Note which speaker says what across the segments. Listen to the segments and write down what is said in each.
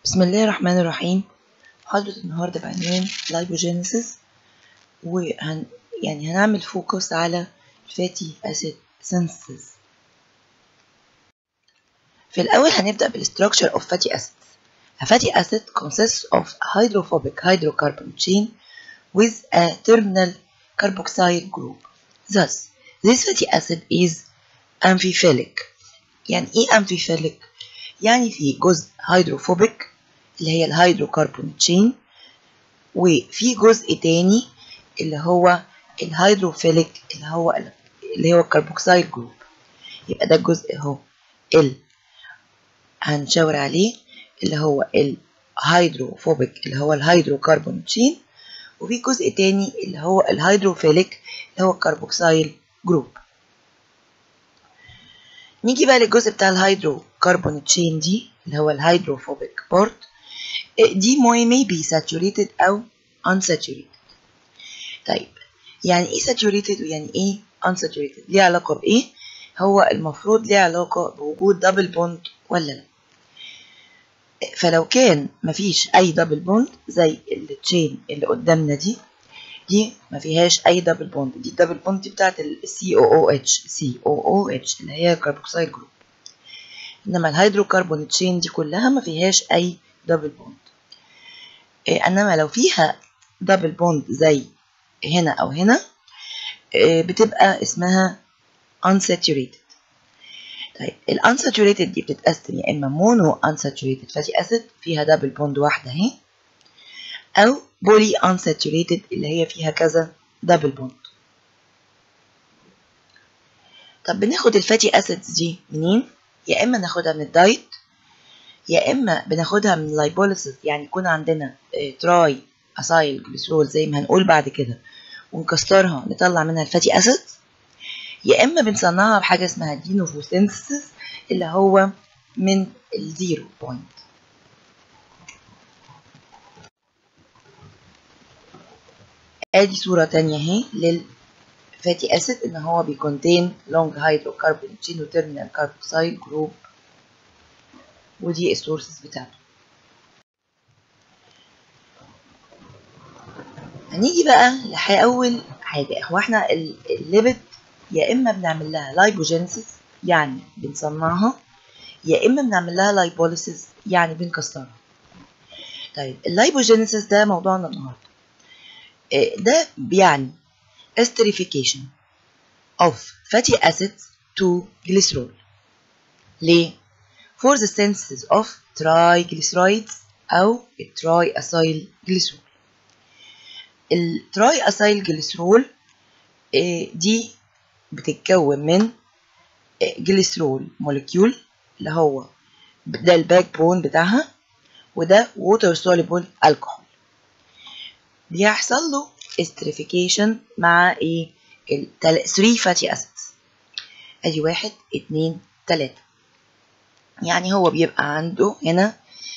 Speaker 1: بسم الله الرحمن الرحيم محاضرة النهاردة بعنوان لايبوجينيسيس وهن يعني هنعمل فوكس على الفاتي أسيد سينثيسيس في الأول هنبدأ بالستراكشر of fatty acids A fatty acid consists of a hydrophobic hydrocarbon chain with a terminal carboxyl group. Thus, this fatty acid is amphiphilic. يعني إيه amphiphilic؟ يعني في جزء هيدروفوبيك اللي هي الهيدروكربون تشين وفي جزء تاني اللي هو الهيدروفيليك اللي هو اللي هو الكربوكسيل جروب يبقى ده الجزء اهو ال هنشاور عليه اللي هو الهيدروفوبيك اللي هو الهيدروكربون تشين وفي جزء تاني اللي هو الهيدروفيليك اللي هو الكربوكسيل جروب نيجي بقى للجزء بتاع الهيدروكربون تشين دي اللي هو الهيدروفوبيك بورت دي may be saturated أو unsaturated طيب يعني ايه saturated ويعني ايه unsaturated ليه علاقة بإيه هو المفروض ليه علاقة بوجود دبل بوند ولا لا فلو كان مفيش أي دبل بوند زي التشين اللي قدامنا دي دي ما فيهاش اي دبل بوند دي الدبل بوند دي بتاعت السي او او اتش سي او او اتش اللي هي كربوكسيل جروب انما الهيدروكربون تشين دي كلها ما فيهاش اي دبل بوند إيه انما لو فيها دبل بوند زي هنا او هنا إيه بتبقى اسمها unsaturated طيب الانساتوريتد دي بتتقسم يا اما مونو unsaturated فاتي اسيد فيها دبل بوند واحده اهي او بولي unsaturated اللي هي فيها كذا دبل بوند طب بناخد الفاتي اسيدز دي منين يا اما ناخدها من الدايت يا اما بناخدها من اللايبوليسيس يعني يكون عندنا تراي اسايل جليسرول زي ما هنقول بعد كده ونكسرها نطلع منها الفاتي اسيد يا اما بنصنعها بحاجه اسمها دينوفوسينثيسيس اللي هو من الزيرو بوينت ادي صورة تانية اهي للفاتي اسيد ان هو بيكونتين لونج هيدروكربون تشين وتيرمينال كاربوكسيل جروب ودي السورسز بتاعته هنيجي بقى لأول حاجة هو احنا الليبت يا اما بنعمل لها لايبوجينيسيس يعني بنصنعها يا اما بنعمل لها لايبوليسيس يعني بنكسرها طيب اللايبوجينيسيس ده موضوعنا النهارده ده بيعني esterification of fatty acids to glycerol ليه؟ for the synthesis of triglycerides أو التراي أسايل جليسرول التراي أسايل جليسرول دي بتتكون من جليسرول موليكيول اللي هو ده الباك بون بتاعها وده ووتر soluble الكحول بيحصل له استريفيكيشن مع ايه ال 3 فاتي اسيدز ادي واحد اتنين تلاتة يعني هو بيبقى عنده هنا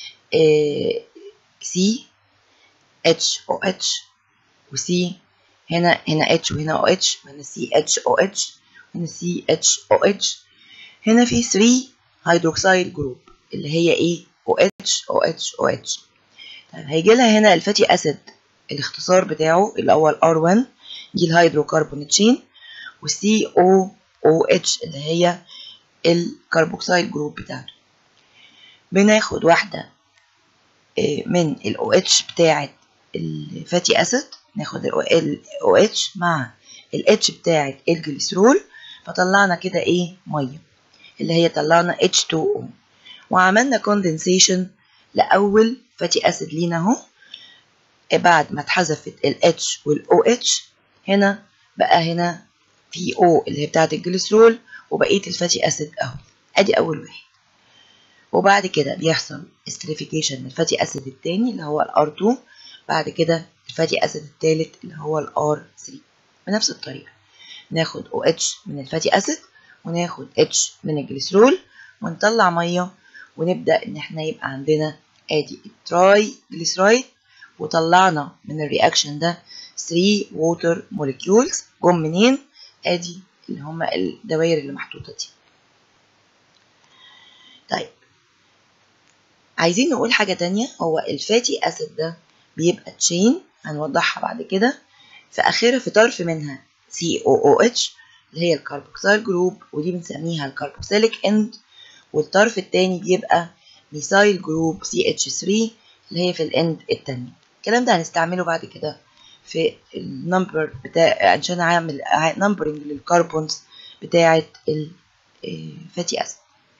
Speaker 1: سي اتش او اتش وسي هنا هنا اتش وهنا او اتش وهنا سي اتش او اتش وهنا سي اتش او اتش هنا في 3 هيدروكسيل جروب اللي هي ايه او اتش او اتش او اتش طيب هيجي لها هنا الفاتي اسيد الاختصار بتاعه اللي هو ال R1 دي الهيدروكربون تشين والسي او او اتش اللي هي الكربوكسيل جروب بتاعته بناخد واحدة من ال OH بتاعة الفاتي أسيد ناخد ال OH مع ال H بتاعة الجليسرول فطلعنا كده ايه مية اللي هي طلعنا H2O وعملنا كوندنسيشن لأول فاتي أسيد لينا اهو بعد ما اتحذفت ال H وال OH هنا بقى هنا في O اللي هي بتاعت الجليسرول وبقية الفاتي أسيد أهو أدي أول واحد وبعد كده بيحصل استريفيكيشن من الفاتي أسيد التاني اللي هو ال R2 بعد كده الفاتي أسيد التالت اللي هو ال R3 بنفس الطريقة ناخد OH من الفاتي أسيد وناخد H من الجليسرول ونطلع مية ونبدأ إن احنا يبقى عندنا أدي التراي جليسرايد وطلعنا من الرياكشن ده 3 ووتر موليكيولز جم منين ادي اللي هما الدوائر اللي محطوطه دي طيب عايزين نقول حاجة تانية هو الفاتي أسيد ده بيبقى تشين هنوضحها بعد كده في آخرها في طرف منها COOH اللي هي الكربوكسيل جروب ودي بنسميها الكربوكسيليك اند والطرف التاني بيبقى ميثايل جروب CH3 اللي هي في الاند التانية الكلام ده هنستعمله بعد كده في النمبر بتاع عشان اعمل نمبرنج للكربونز بتاعة الفاتي اسيد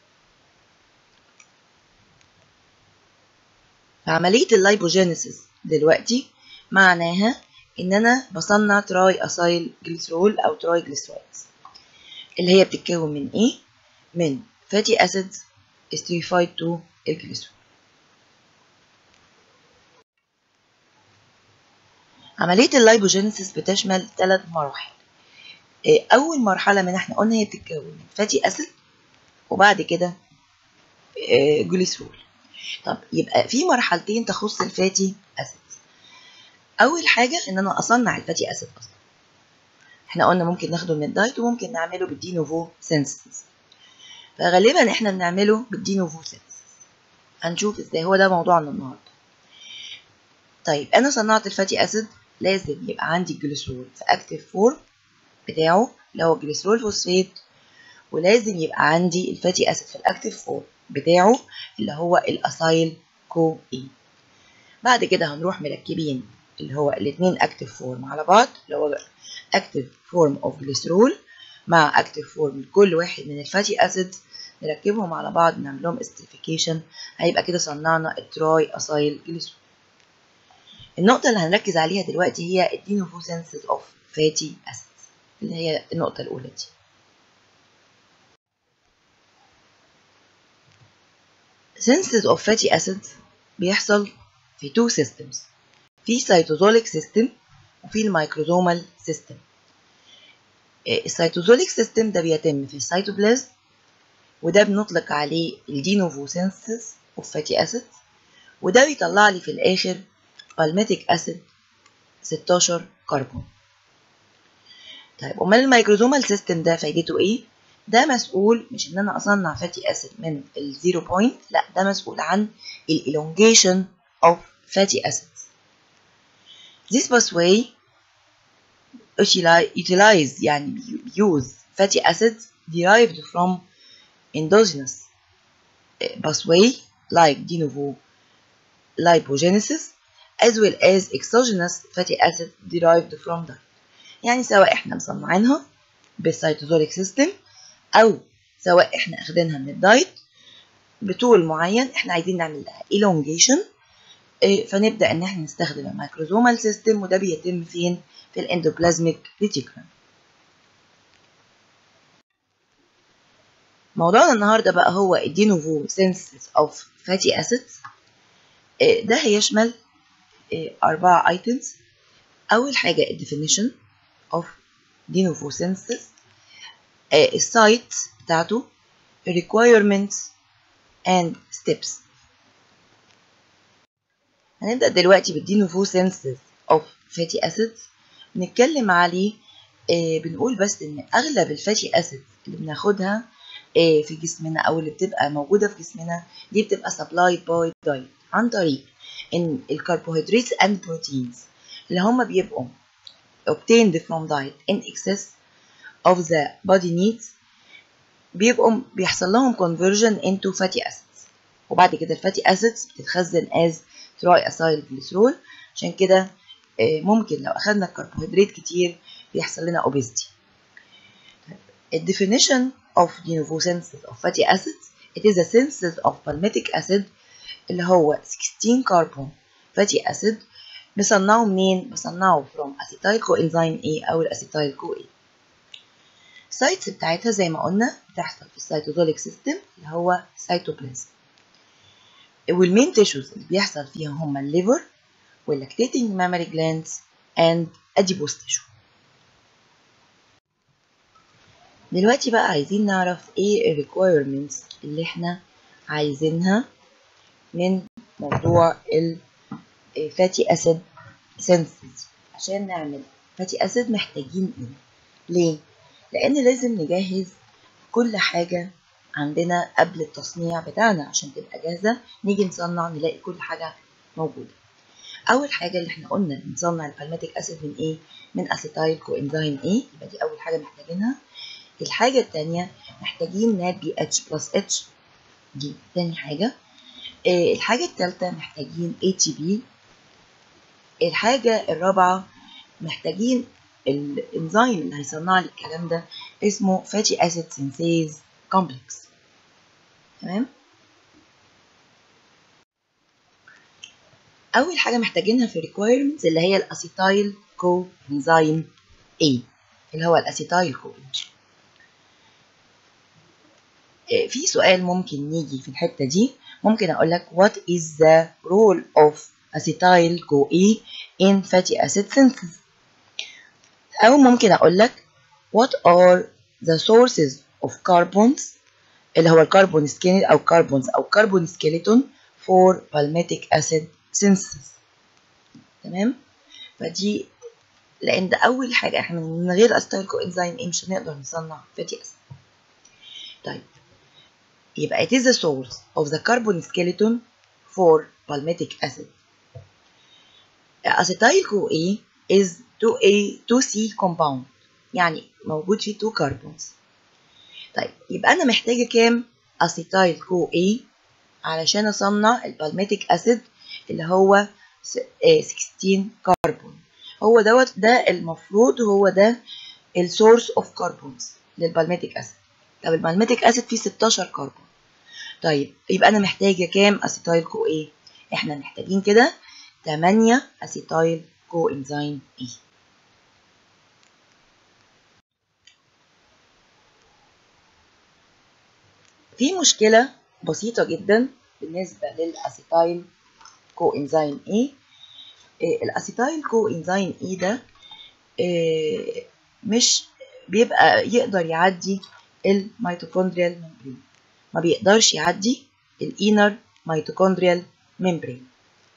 Speaker 1: فعملية اللايبوجينيسيس دلوقتي معناها ان انا بصنع تراي اسايل جليسرول او تراي جليسرايدز اللي هي بتتكون من ايه من فاتي اسيدز استريفايد تو الجليسرول عملية اللايبوجينيسيس بتشمل ثلاث مراحل أول مرحلة من احنا قلنا هي بتتكون من فاتي أسيد وبعد كده جليسرول طب يبقى في مرحلتين تخص الفاتي أسيد أول حاجة إن أنا أصنع الفاتي أسيد أصلا احنا قلنا ممكن ناخده من الدايت وممكن نعمله بالدينوفو سينسيس فغالبا احنا بنعمله بالدينوفو سينسيس هنشوف ازاي هو ده موضوعنا النهارده طيب انا صنعت الفاتي اسيد لازم يبقى عندي الجليسرول في اكتيف فورم بتاعه اللي هو الجليسرول فوسفات ولازم يبقى عندي الفاتي اسيد في الاكتيف فورم بتاعه اللي هو الاسايل كو اي بعد كده هنروح مركبين اللي هو الاثنين اكتيف فورم على بعض اللي هو اكتيف فورم اوف جليسرول مع اكتيف فورم لكل واحد من الفاتي اسيد نركبهم على بعض نعمل لهم استريفيكيشن هيبقى كده صنعنا التراي اسايل جليسرول النقطة اللي هنركز عليها دلوقتي هي الدينوفوسينسيس اوف فاتي اسيدز اللي هي النقطة الأولى دي synthesis of fatty acids بيحصل في two systems في cytosolic system وفي الميكروزومال system السيتوزوليك سيستم ده بيتم في السيتوبلازم وده بنطلق عليه الدينوفوسينسيس اوف فاتي اسيد وده بيطلع لي في الاخر بالميتيك اسيد 16 كربون طيب امال الميكروزومال سيستم ده فايدته ايه ده مسؤول مش ان انا اصنع فاتي اسيد من الزيرو بوينت لا ده مسؤول عن الالونجيشن اوف fatty acids this pathway utilize يعني use fatty acids derived from endogenous pathway like de novo lipogenesis as well as exogenous fatty acid derived from diet يعني سواء احنا مصنعينها بالسيتوزوليك سيستم او سواء احنا اخدينها من الدايت بطول معين احنا عايزين نعمل لها elongation فنبدا ان احنا نستخدم الميكروزومال سيستم وده بيتم فين في الاندوبلازميك ريتيكولم موضوعنا النهارده بقى هو الدينوفو سينسيس اوف فاتي اسيدز ده هيشمل أربعة ايتمز أول حاجة الديفينيشن اوف دينوفو سينسيس السايت بتاعته requirements and steps هنبدأ دلوقتي بالدينوفو سينسيس اوف فاتي اسيدز نتكلم عليه آه بنقول بس ان اغلب الفاتي اسيدز اللي بناخدها آه في جسمنا او اللي بتبقى موجوده في جسمنا دي بتبقى سبلايد باي دايت عن طريق ان الكربوهيدرات اند بروتينز اللي هم بيبقوا obtained from diet in excess of the body needs بيبقوا بيحصل لهم conversion into fatty acids وبعد كده الفاتي acids بتتخزن as تراي اسايل جليسرول عشان كده ممكن لو اخدنا الكربوهيدرات كتير بيحصل لنا obesity الديفينيشن of de novo synthesis of fatty acids it is a synthesis of palmitic acid اللي هو 16 كربون fatty acid بصنعه منين؟ بصنعه from acetyl coenzyme A أو الأسيتايل كو A السايتس بتاعتها زي ما قلنا بتحصل في السيتوزوليك سيستم اللي هو سيتوبلازم والمين تيشوز اللي بيحصل فيها هما الليفر واللاكتيتنج مامري جلاندز اند اديبوس تيشو دلوقتي بقى عايزين نعرف ايه الريكويرمنتس اللي احنا عايزينها من موضوع الفاتي اسيد سينثيز عشان نعمل فاتي اسيد محتاجين ايه ليه لان لازم نجهز كل حاجه عندنا قبل التصنيع بتاعنا عشان تبقى جاهزة نيجي نصنع نلاقي كل حاجة موجودة أول حاجة اللي احنا قلنا نصنع البالماتيك أسيد من إيه؟ من أسيتايل كوإنزيم إيه يبقى دي أول حاجة محتاجينها الحاجة التانية محتاجين نات بي اتش بلس اتش دي تاني حاجة آه الحاجة التالتة محتاجين اي تي بي الحاجة الرابعة محتاجين الانزيم اللي هيصنع لي الكلام ده اسمه فاتي اسيد سينثيز كومبلكس تمام اول حاجه محتاجينها في requirements اللي هي الاسيتايل كو انزيم A اللي هو الاسيتايل كو في سؤال ممكن يجي في الحته دي ممكن اقول لك what is the role of acetyl CoA in fatty acid synthesis او ممكن اقول لك what are the sources of carbons اللي هو الكربون سكين او كربونز او كربون سكيلتون for palmitic acid synthesis تمام فدي لان ده اول حاجه احنا من غير استايل كو انزيم ايه مش هنقدر نصنع فاتي اسيد طيب يبقى it is the source of the carbon skeleton for palmitic acid acetyl CoA is 2A 2C compound يعني موجود فيه 2 carbons طيب يبقى انا محتاجه كام اسيتايل كو اي علشان اصنع البالميتيك اسيد اللي هو 16 كربون هو دوت ده المفروض هو ده السورس اوف كربونز للبالميتيك اسيد طب البالميتيك اسيد فيه 16 كربون طيب يبقى انا محتاجه كام اسيتايل كو اي احنا محتاجين كده 8 اسيتايل كو انزيم اي في مشكلة بسيطة جدا بالنسبة للأسيتايل كو إنزيم إيه الأسيتايل كو إنزيم إيه ده إيه مش بيبقى يقدر يعدي الميتوكوندريال ممبرين ما بيقدرش يعدي الإينر ميتوكوندريال ممبرين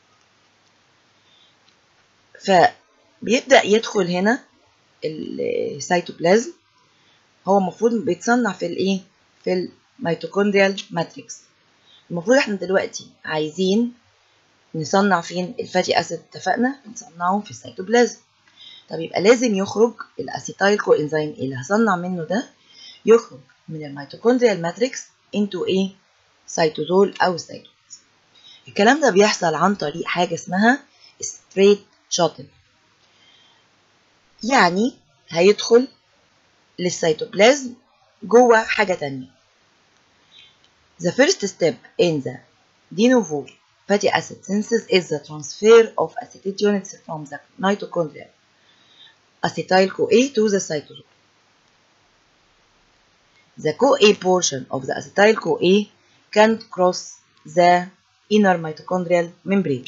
Speaker 1: فبيبدأ يدخل هنا السيتوبلازم هو المفروض بيتصنع في الايه في الميتوكوندريال ماتريكس المفروض احنا دلوقتي عايزين نصنع فين الفاتي اسيد اتفقنا نصنعه في السيتوبلازم طب يبقى لازم يخرج الاسيتايل كو انزيم اللي هصنع منه ده يخرج من الميتوكوندريال ماتريكس انتو ايه سيتوزول او السيتوبلازم الكلام ده بيحصل عن طريق حاجه اسمها ستريت شاتل يعني هيدخل للسيتوبلازم جوه حاجه تانية The first step in the de novo fatty acid synthesis is the transfer of acetate units from the mitochondrial acetyl-CoA to the cytosol. The CoA portion of the acetyl-CoA can't cross the inner mitochondrial membrane.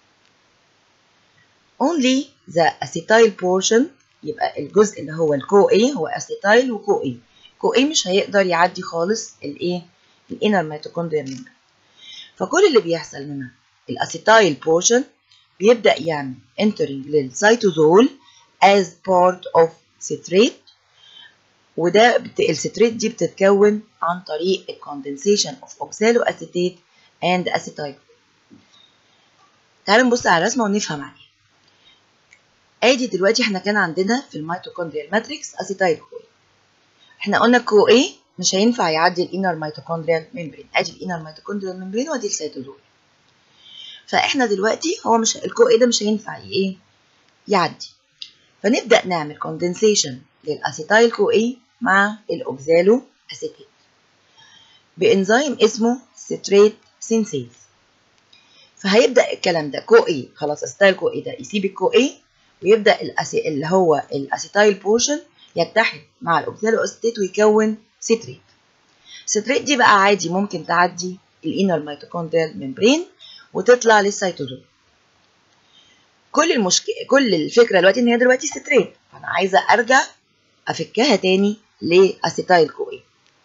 Speaker 1: Only the acetyl portion يبقى الجزء اللي هو الكو اي هو اسيتايل وكو اي كو اي مش هيقدر يعدي خالص الايه الانر ميتوكوندريال ممبرين فكل اللي بيحصل هنا الاسيتايل بورشن بيبدا يعمل entering للسيتوزول as part of citrate وده بت... الستريت دي بتتكون عن طريق الكوندنسيشن اوف اوكسالو اسيتيت اند اسيتايل تعالوا نبص على الرسمه ونفهم عليها ادي دلوقتي احنا كان عندنا في الميتوكوندريال ماتريكس اسيتايل كو احنا قلنا كو ايه مش هينفع يعدي الانر ميتوكوندريال ممبرين ادي الانر ميتوكوندريال ممبرين وادي السيتوزول فاحنا دلوقتي هو مش الكو ايه ده مش هينفع ايه يعدي فنبدا نعمل كوندنسيشن للاسيتايل كو ايه مع الاوكزالو اسيتيت بانزيم اسمه ستريت سينسيز فهيبدا الكلام ده كو ايه خلاص اسيتايل كو ايه ده يسيب الكو ايه ويبدا الأسي... اللي هو الاسيتايل بورشن يتحد مع الاوكسالو اسيتيت ويكون ستريت الستريت دي بقى عادي ممكن تعدي الانر ميتوكوندريال ممبرين وتطلع للسيتوزول كل المشكله كل الفكره دلوقتي ان هي دلوقتي ستريت فانا عايزه ارجع افكها تاني لاسيتايل كوي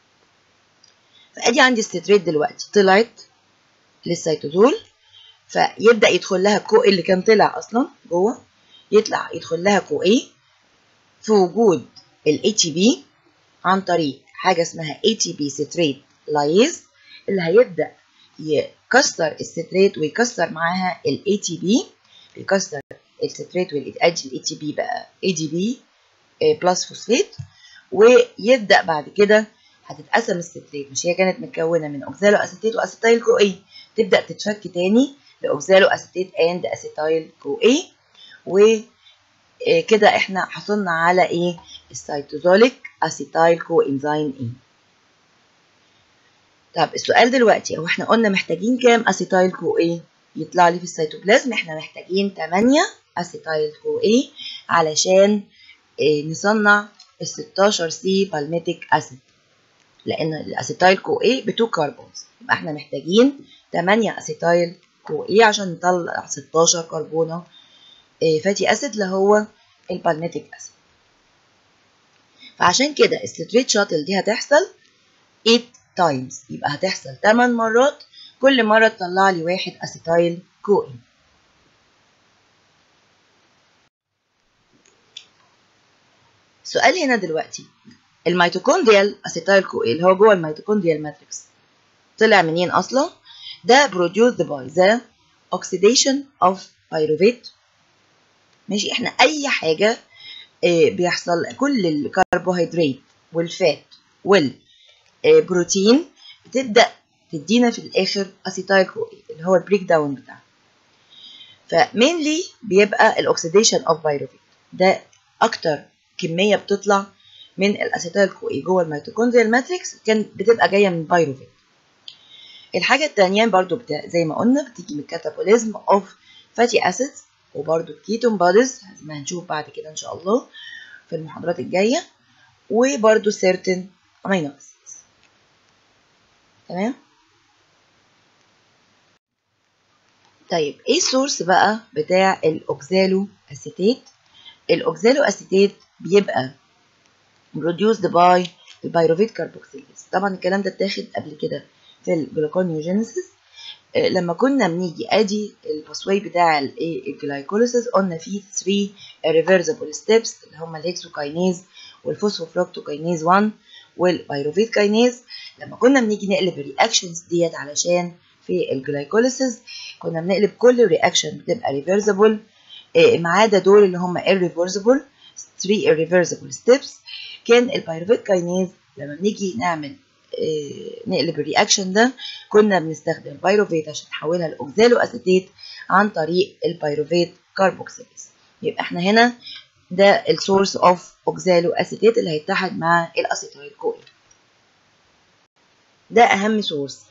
Speaker 1: فادي عندي الستريت دلوقتي طلعت للسيتوزول فيبدا يدخل لها كو اللي كان طلع اصلا جوه يطلع يدخل لها كو اي في وجود ال ATP عن طريق حاجه اسمها ATP citrate لايز اللي هيبدا يكسر الستريت ويكسر معاها الاي تي بي بيكسر الستريت والادي الاي تي بي بقى اي دي بي بلس فوسفيت ويبدا بعد كده هتتقسم الستريت مش هي كانت متكونه من اوكزالو اسيتيت واسيتايل كو اي تبدا تتفك تاني لاوكزالو اسيتيت اند اسيتايل كو اي وكده احنا حصلنا على ايه السيتوزوليك اسيتايل كو انزيم اي طب السؤال دلوقتي هو احنا قلنا محتاجين كام اسيتايل كو اي يطلع لي في السيتوبلازم احنا محتاجين 8 اسيتايل كو اي علشان اه نصنع ال 16 سي بالميتيك اسيد لان الاسيتايل كو اي ب 2 كربونز يبقى احنا محتاجين 8 اسيتايل كو اي عشان نطلع 16 كربونه اه فاتي اسيد اللي هو البالميتيك اسيد فعشان كده الستريت شاتل دي هتحصل 8 تايمز يبقى هتحصل 8 مرات كل مرة تطلع لي واحد أسيتايل كوين السؤال هنا دلوقتي الميتوكوندريال أسيتايل كوين اللي هو جوه الميتوكوندريال ماتريكس طلع منين أصلا؟ ده produced by the oxidation of pyruvate ماشي احنا أي حاجة بيحصل كل الكربوهيدرات والفات والبروتين بتبدأ تدينا في الاخر اسيتايل كو اللي هو البريك داون بتاعها فمينلي بيبقى الاكسيديشن اوف بايروفيت ده اكتر كميه بتطلع من الاسيتايل كو جوه الميتوكوندريال ماتريكس كان بتبقى جايه من بايروفيت الحاجه الثانيه برضو بتاع زي ما قلنا بتيجي من الكاتابوليزم اوف فاتي اسيدز وبرضو الكيتون بادز زي ما هنشوف بعد كده ان شاء الله في المحاضرات الجايه وبرضو certain امينو اسيدز تمام طيب ايه السورس بقى بتاع الاوكزالو اسيتيت الاوكزالو اسيتيت بيبقى produced by البيروفيت كاربوكسيليز طبعا الكلام ده اتاخد قبل كده في الجلوكونيوجينيسيس لما كنا بنيجي ادي الباسواي بتاع الايه الجلايكوليسيس قلنا فيه 3 irreversible ستيبس اللي هم الهكسوكاينيز والفوسفوفروكتوكاينيز 1 والبيروفيت كاينيز لما كنا بنيجي نقلب الرياكشنز ديت علشان في الجلايكوليسيس كنا بنقلب كل الرياكشن بتبقى ريفرسبل ما عدا دول اللي هم irreversible 3 irreversible steps كان البيروفيت كاينيز لما بنيجي نعمل نقلب الرياكشن ده كنا بنستخدم البيروفيت عشان نحولها لاوكزالو اسيتيت عن طريق البيروفيت كاربوكسيليز يبقى احنا هنا ده السورس اوف اوكزالو اسيتيت اللي هيتحد مع الاسيتايل كوين ده اهم سورس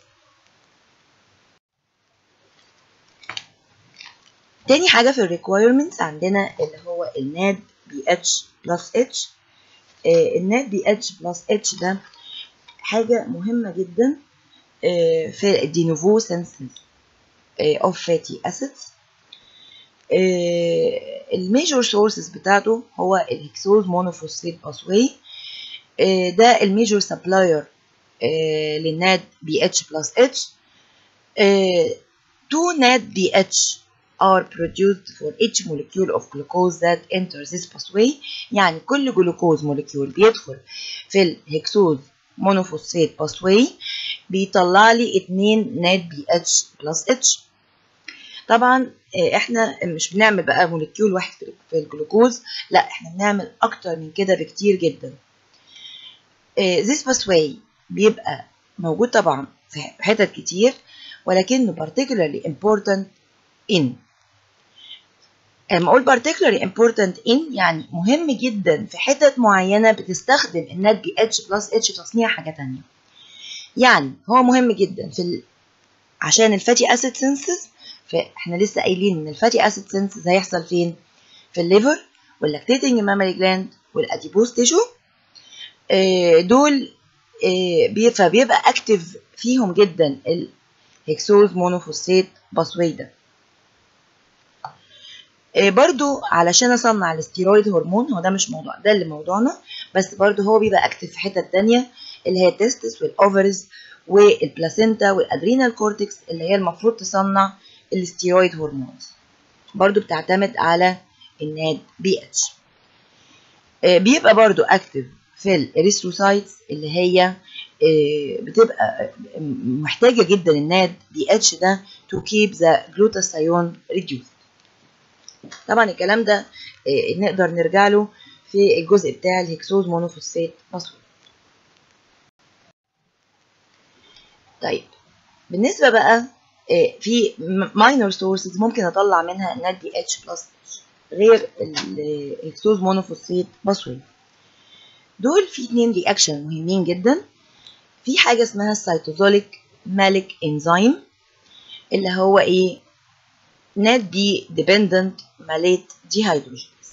Speaker 1: تاني حاجة في الريكويرمنتس عندنا اللي هو الناد بي اتش بلس اتش الناد بي اتش بلس اتش ده حاجة مهمة جدا في الدينوفو سينسز اوف فاتي اسيدز الميجور سورسز بتاعته هو الهكسوز مونوفوسفيت باسواي ده الميجور سبلاير للناد بي اتش بلس اتش تو ناد بي اتش are produced for each molecule of glucose that enters this pathway يعني كل جلوكوز مولكيول بيدخل في الهكسوز مونوفوسفيت باثواي بيطلع لي 2 ناد بي اتش بلس اتش طبعا احنا مش بنعمل بقى مولكيول واحد في الجلوكوز لا احنا بنعمل اكتر من كده بكتير جدا this pathway بيبقى موجود طبعا في حتت كتير ولكنه particularly important in لما اقول particularly important in يعني مهم جدا في حتت معينة بتستخدم النات بي اتش بلس اتش في تصنيع حاجة تانية يعني هو مهم جدا في ال... عشان الفاتي اسيد سينسز فاحنا لسه قايلين ان الفاتي اسيد سينسز هيحصل فين في الليفر واللاكتيتنج مامري جلاند والاديبوز تيشو دول فبيبقى اكتف فيهم جدا الهكسوز مونوفوسفيت باسواي ده برضو علشان اصنع الاستيرويد هرمون هو ده مش موضوع ده اللي موضوعنا بس برضو هو بيبقى اكتف في حتت تانية اللي هي التستس والاوفرز والبلاسينتا والادرينال كورتكس اللي هي المفروض تصنع الاستيرويد هرمونز برضو بتعتمد على الناد بي اتش بيبقى برضو اكتف في الاريثروسايتس اللي هي بتبقى محتاجه جدا الناد دي اتش ده تو كيب ذا جلوتاثيون ريديوس طبعا الكلام ده نقدر نرجع له في الجزء بتاع الهكسوز مونوفوسفات فوسفور طيب بالنسبه بقى في ماينور سورسز ممكن اطلع منها ناد دي اتش بلس غير الهكسوز مونوفوسفات فوسفور دول في اتنين رياكشن مهمين جدا في حاجه اسمها السيتوزوليك مالك انزيم اللي هو ايه نات دي dependent malate dehydrogenase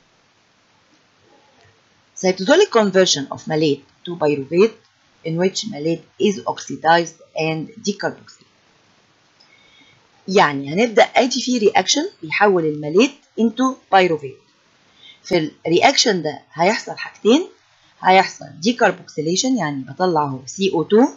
Speaker 1: cytosolic conversion of malate to pyruvate in which malate is oxidized and decarboxylated يعني هنبدأ ادي في رياكشن بيحول الماليت into pyruvate في الرياكشن ده هيحصل حاجتين هيحصل decarboxylation يعني بطلع اهو CO2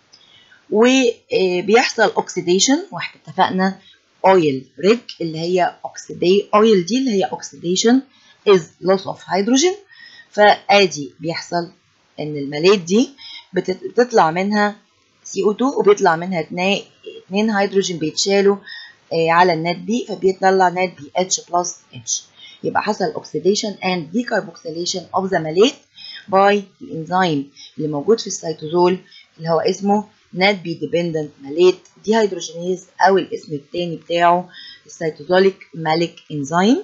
Speaker 1: وبيحصل oxidation واحنا اتفقنا اويل ريج اللي هي اوكسيدي اويل دي اللي هي اوكسيديشن از لوس اوف هيدروجين فادي بيحصل ان الماليت دي بتطلع منها CO2 وبيطلع منها اتنين هيدروجين بيتشالوا على النات بي فبيطلع نات بي اتش بلس اتش يبقى حصل oxidation and decarboxylation of the malate by الانزيم اللي موجود في السيتوزول اللي هو اسمه نات بي ديبندنت ماليت ديهيدروجينيز او الاسم التاني بتاعه السيتوزوليك مالك انزيم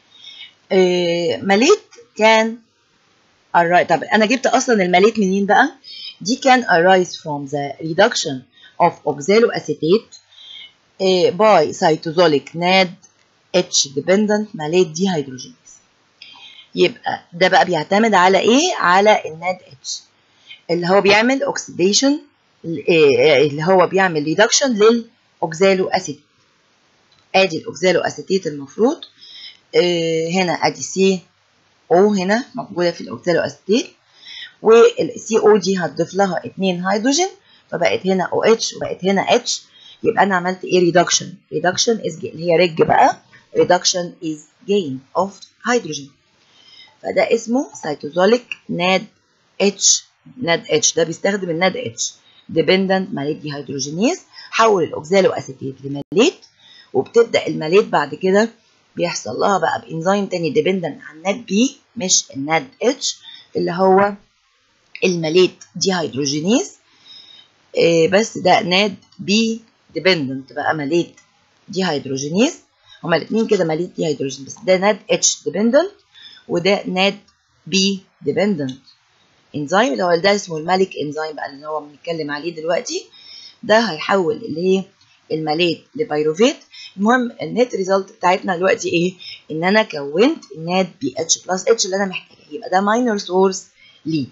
Speaker 1: ماليت كان طب انا جبت اصلا الماليت منين بقى دي كان arise from the reduction of oxaloacetate uh, by cytosolic NAD H dependent malate dehydrogenase يبقى ده بقى بيعتمد على ايه على الناد اتش اللي هو بيعمل اوكسيديشن اللي هو بيعمل ريدكشن للاوكزالو اسيتيت ادي الاوكزالو اسيتيت المفروض هنا ادي سي او هنا موجوده في الاوكزالو اسيتيت والسي او دي هتضيف لها اتنين هيدروجين فبقت هنا او اتش وبقت هنا اتش يبقى انا عملت ايه ريدكشن ريدكشن از اللي هي رج بقى ريدكشن از جين اوف هيدروجين فده اسمه سيتوزوليك ناد اتش ناد اتش ده بيستخدم الناد اتش ديبندنت ماليت ديهيدروجينيز حول الاوكزالو اسيتيت لماليت وبتبدا الماليت بعد كده بيحصل لها بقى بانزيم تاني ديبندنت عن ناد بي مش الناد اتش اللي هو الماليت ديهيدروجينيز إيه بس ده ناد بي ديبندنت بقى ماليت ديهيدروجينيز هما الاثنين كده ماليت ديهيدروجين بس ده ناد اتش ديبندنت وده ناد بي ديبندنت انزيم اللي هو ده اسمه المالك انزيم بقى اللي هو بنتكلم عليه دلوقتي ده هيحول اللي هي الماليت لبيروفيت المهم النت ريزلت بتاعتنا دلوقتي ايه ان انا كونت الناد بي اتش بلس اتش اللي انا محتاجاه يبقى ده ماينر سورس ليه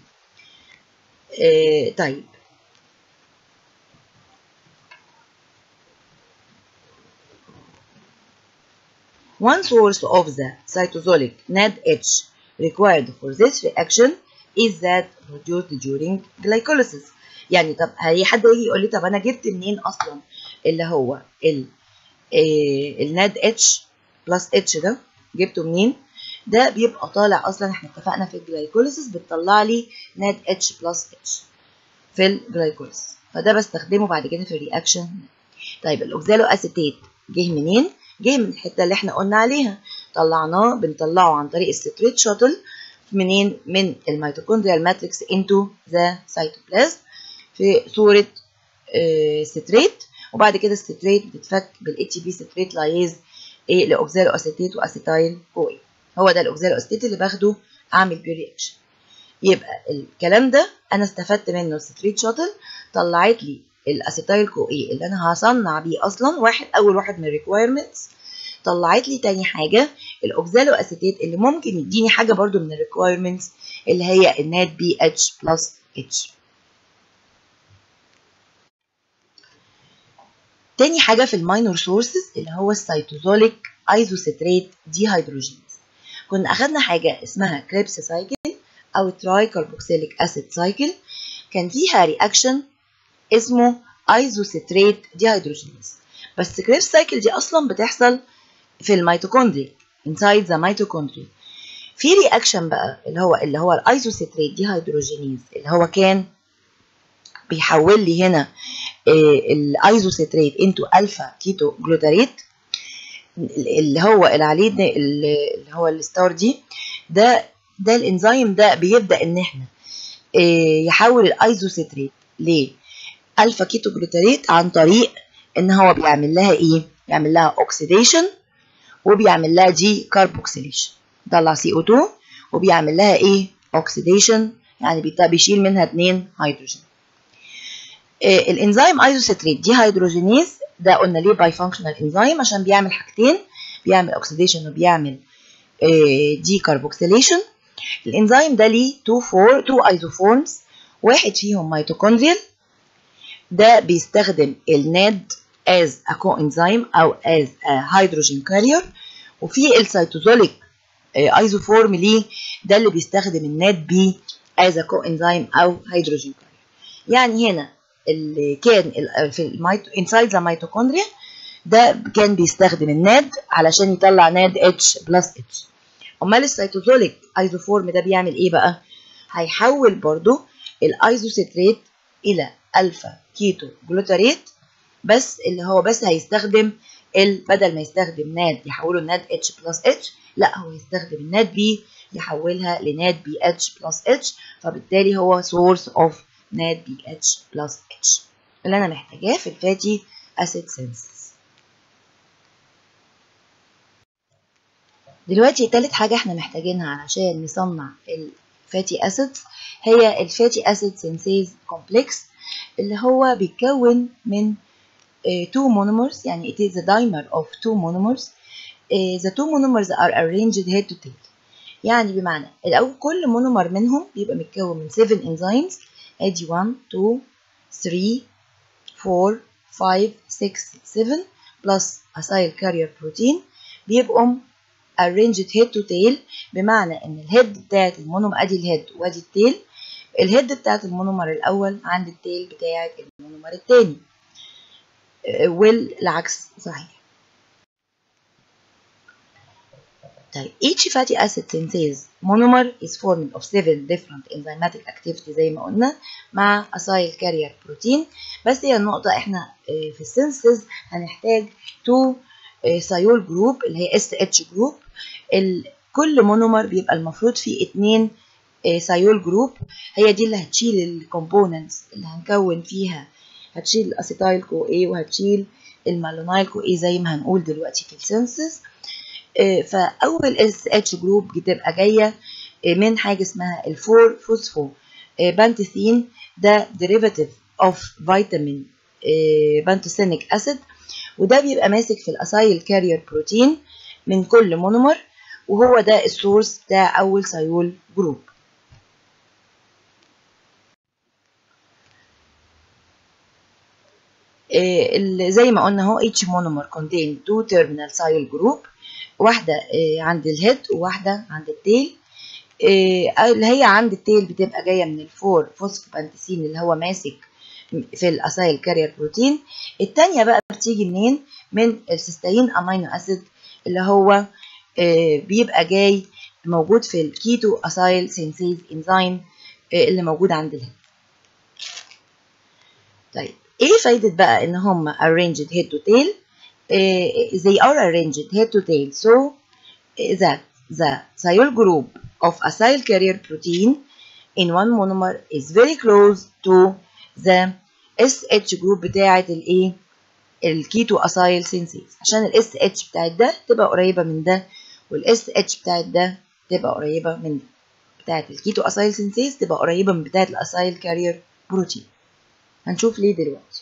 Speaker 1: آه طيب One source of the cytosolic NADH required for this reaction is that produced during glycolysis. يعني طب هي حد يجي يقول لي طب انا جبت منين اصلا اللي هو ال الناد اتش بلس اتش ده جبته منين؟ ده بيبقى طالع اصلا احنا اتفقنا في الجلايكوليسيس بتطلع لي ناد اتش بلس اتش في الجلايكوليسيس فده بستخدمه بعد كده في الرياكشن طيب الاوكزالو اسيتيت جه منين؟ جه من الحته اللي احنا قلنا عليها طلعناه بنطلعه عن طريق الستريت شاتل منين من الميتوكوندريال ماتريكس انتو ذا سيتوبلازم في صوره آه ستريت وبعد كده الستريت بتتفك بالاي تي بي ستريت لايز ايه لاوكزالو اسيتيت واسيتايل كو هو ده الاوكزالو اسيتيت اللي باخده اعمل بيه رياكشن يبقى الكلام ده انا استفدت منه الستريت شاتل طلعت لي الاسيتايل كو اي اللي انا هصنع بيه اصلا واحد اول واحد من الريكويرمنتس طلعت لي تاني حاجه الاوكزالو اسيتيت اللي ممكن يديني حاجه برضو من الريكويرمنتس اللي هي النات بي اتش بلس اتش تاني حاجه في الماينور سورسز اللي هو السيتوزوليك ايزوستريت ديهيدروجينيز كنا اخدنا حاجه اسمها كريبس سايكل او تراي كاربوكسيليك اسيد سايكل كان فيها رياكشن اسمه ايزوستريت ديهيدروجينيز بس كريبس سايكل دي اصلا بتحصل في الميتوكوندريا inside the mitochondria في رياكشن بقى اللي هو اللي هو الايزوستريت ديهيدروجينيز اللي هو كان بيحول لي هنا الايزوسيتريت انتو الفا كيتو جلوتاريت اللي هو اللي عليه اللي هو الستار دي ده ده الانزيم ده بيبدا ان احنا يحول الايزوسيتريت لالفا كيتو جلوتاريت عن طريق ان هو بيعمل لها ايه يعمل لها اوكسيديشن وبيعمل لها دي كاربوكسيليشن طلع سي او 2 وبيعمل لها ايه اوكسيديشن يعني بيشيل منها اتنين هيدروجين آه الانزيم ايزوسيتريت دي هيدروجينيز ده قلنا ليه باي فانكشنال انزيم عشان بيعمل حاجتين بيعمل اوكسيديشن وبيعمل آه دي كاربوكسيليشن الانزيم ده ليه 2 4 2 ايزوفورمز واحد فيهم ميتوكوندريال ده بيستخدم الناد as a coenzyme او as a hydrogen carrier وفي السيتوزوليك ايزوفورم ليه ده اللي بيستخدم الناد بي as a coenzyme او hydrogen carrier يعني هنا اللي كان في الميتو inside the mitochondria ده كان بيستخدم الناد علشان يطلع ناد اتش بلس اتش امال السيتوزوليك ايزوفورم ده بيعمل ايه بقى هيحول برضو الايزوسيتريت الى الفا كيتو جلوتاريت بس اللي هو بس هيستخدم بدل ما يستخدم ناد يحوله لناد اتش بلس اتش لا هو يستخدم الناد بي يحولها لناد بي اتش بلس اتش فبالتالي هو سورس اوف ناد بي اتش بلس اتش اللي انا محتاجاه في الفاتي اسيد سينثيسيس دلوقتي تالت حاجة احنا محتاجينها علشان نصنع الفاتي اسيد هي الفاتي اسيد سينثيز كومبلكس اللي هو بيتكون من uh, two monomers يعني it is a dimer of two monomers uh, the two monomers are arranged head to tail يعني بمعنى الأول كل مونومر منهم بيبقى متكون من 7 enzymes ادي 1 2 3 4 5 6 7 plus acyl carrier protein بيبقوا arranged head to tail بمعنى ان الهيد بتاعت المونومر ادي الهيد وادي التيل الهيد بتاعت المونومر الاول عند التيل بتاعت المونومر التاني والعكس صحيح طيب each fatty acid synthase monomer is formed of seven different enzymatic activity زي ما قلنا مع acyl carrier protein بس هي النقطة احنا في السينثيز هنحتاج تو سيول جروب اللي هي اس اتش جروب كل مونومر بيبقى المفروض فيه اتنين سيول جروب هي دي اللي هتشيل الكومبوننتس اللي هنكون فيها هتشيل الاسيتايل كو اي وهتشيل المالونايل كو اي زي ما هنقول دلوقتي في السينثيز فاول اس اتش جروب بتبقى جايه من حاجه اسمها الفور فوسفو بانتثين ده ديريفاتيف اوف فيتامين بانتوسينيك اسيد وده بيبقى ماسك في الاسايل كارير بروتين من كل مونومر وهو ده السورس بتاع اول سيول جروب زي ما قلنا اهو each monomer contain two terminal silyl group واحدة عند الهيد وواحدة عند التيل اللي هي عند التيل بتبقى جاية من الفور فوسفوبانتسين اللي هو ماسك في الاسايل كارير بروتين التانية بقى بتيجي منين من السيستين امينو اسيد اللي هو بيبقى جاي موجود في الكيتو اسايل سينسيز انزيم اللي موجود عند الهيد طيب ايه فايدة بقى ان هم arranged head to tail uh, they are arranged head to tail so that the siol group of acyl carrier protein in one monomer is very close to the SH group بتاعة الايه الكيتو اسايل سينسيز عشان الاس اتش بتاعت ده تبقى قريبة من ده والاس اتش بتاعت ده تبقى قريبة من ده بتاعت الكيتو اسايل سينسيز تبقى قريبة من بتاعت الاسايل كارير بروتين هنشوف ليه دلوقتي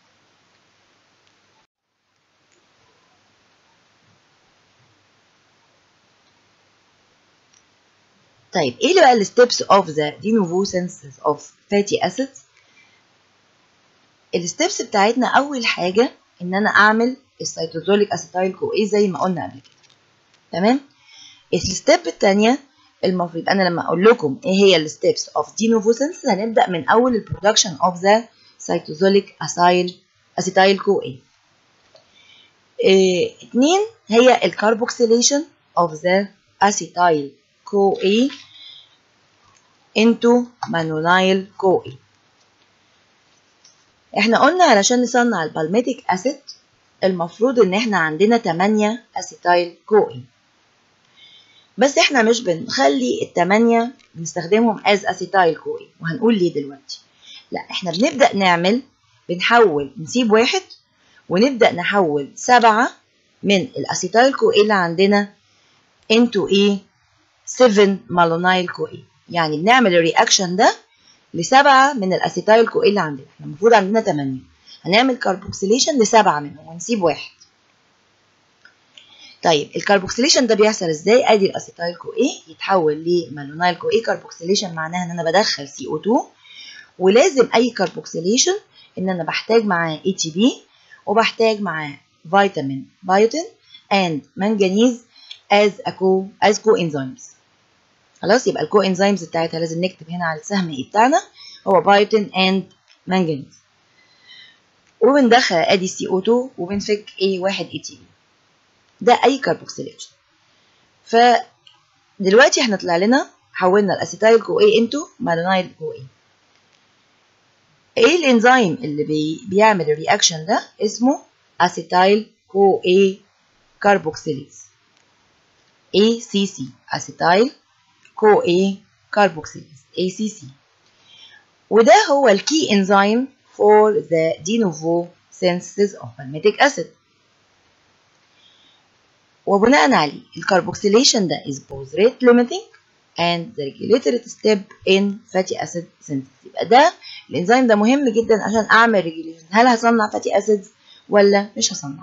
Speaker 1: طيب ايه اللي بقى الستبس اوف ذا دي نوفو سينثيسيس اوف فاتي اسيدز الستبس بتاعتنا اول حاجه ان انا اعمل السيتوزوليك اسيتايل كو ايه زي ما قلنا قبل كده تمام الستيب الثانيه المفروض انا لما اقول لكم ايه هي الستبس اوف دي نوفو سينثيسيس هنبدا من اول البرودكشن اوف ذا سيتوزوليك اسايل اسيتايل كو ايه اتنين هي الكاربوكسيليشن اوف ذا اسيتايل كو A into manonyl CoA احنا قلنا علشان نصنع البالميتيك اسيد المفروض ان احنا عندنا 8 اسيتايل كوين بس احنا مش بنخلي التمانية بنستخدمهم as اسيتايل كوين وهنقول ليه دلوقتي لا احنا بنبدأ نعمل بنحول نسيب واحد ونبدأ نحول سبعة من الاسيتايل كوين اللي عندنا into ايه 7 مالونايل كوين يعني بنعمل الرياكشن ده لسبعة من الاسيتايل كوين اللي عندنا احنا المفروض عندنا 8 هنعمل كاربوكسيليشن لسبعة منهم ونسيب واحد طيب الكاربوكسيليشن ده بيحصل ازاي ادي الاسيتايل كو ايه يتحول لمالونايل كو ايه كاربوكسيليشن معناها ان انا بدخل سي او 2 ولازم اي كاربوكسيليشن ان انا بحتاج معاه اي تي بي وبحتاج معاه فيتامين بايوتين اند منجنيز as a co as coenzymes خلاص يبقى الكو انزيمز بتاعتها لازم نكتب هنا على السهم ايه بتاعنا هو بايوتين اند منجنيز وبندخل ادي سي او 2 وبنفك ايه واحد اي تي بي ده اي كاربوكسيليشن فدلوقتي احنا طلع لنا حولنا الاسيتايل كو اي انتو مالونايل كو اي ايه الانزيم اللي بي بيعمل الرياكشن ده اسمه اسيتايل كو اي كاربوكسيليز ACC اسيتايل كو اي كاربوكسيليز ACC وده هو الكي انزيم for the de novo synthesis of palmitic acid وبناء عليه الكربوكسيليشن ده is both rate limiting and the regulatory step in fatty acid synthesis يبقى ده الانزيم ده مهم جدا عشان اعمل ريجوليشن هل هصنع fatty acids ولا مش هصنع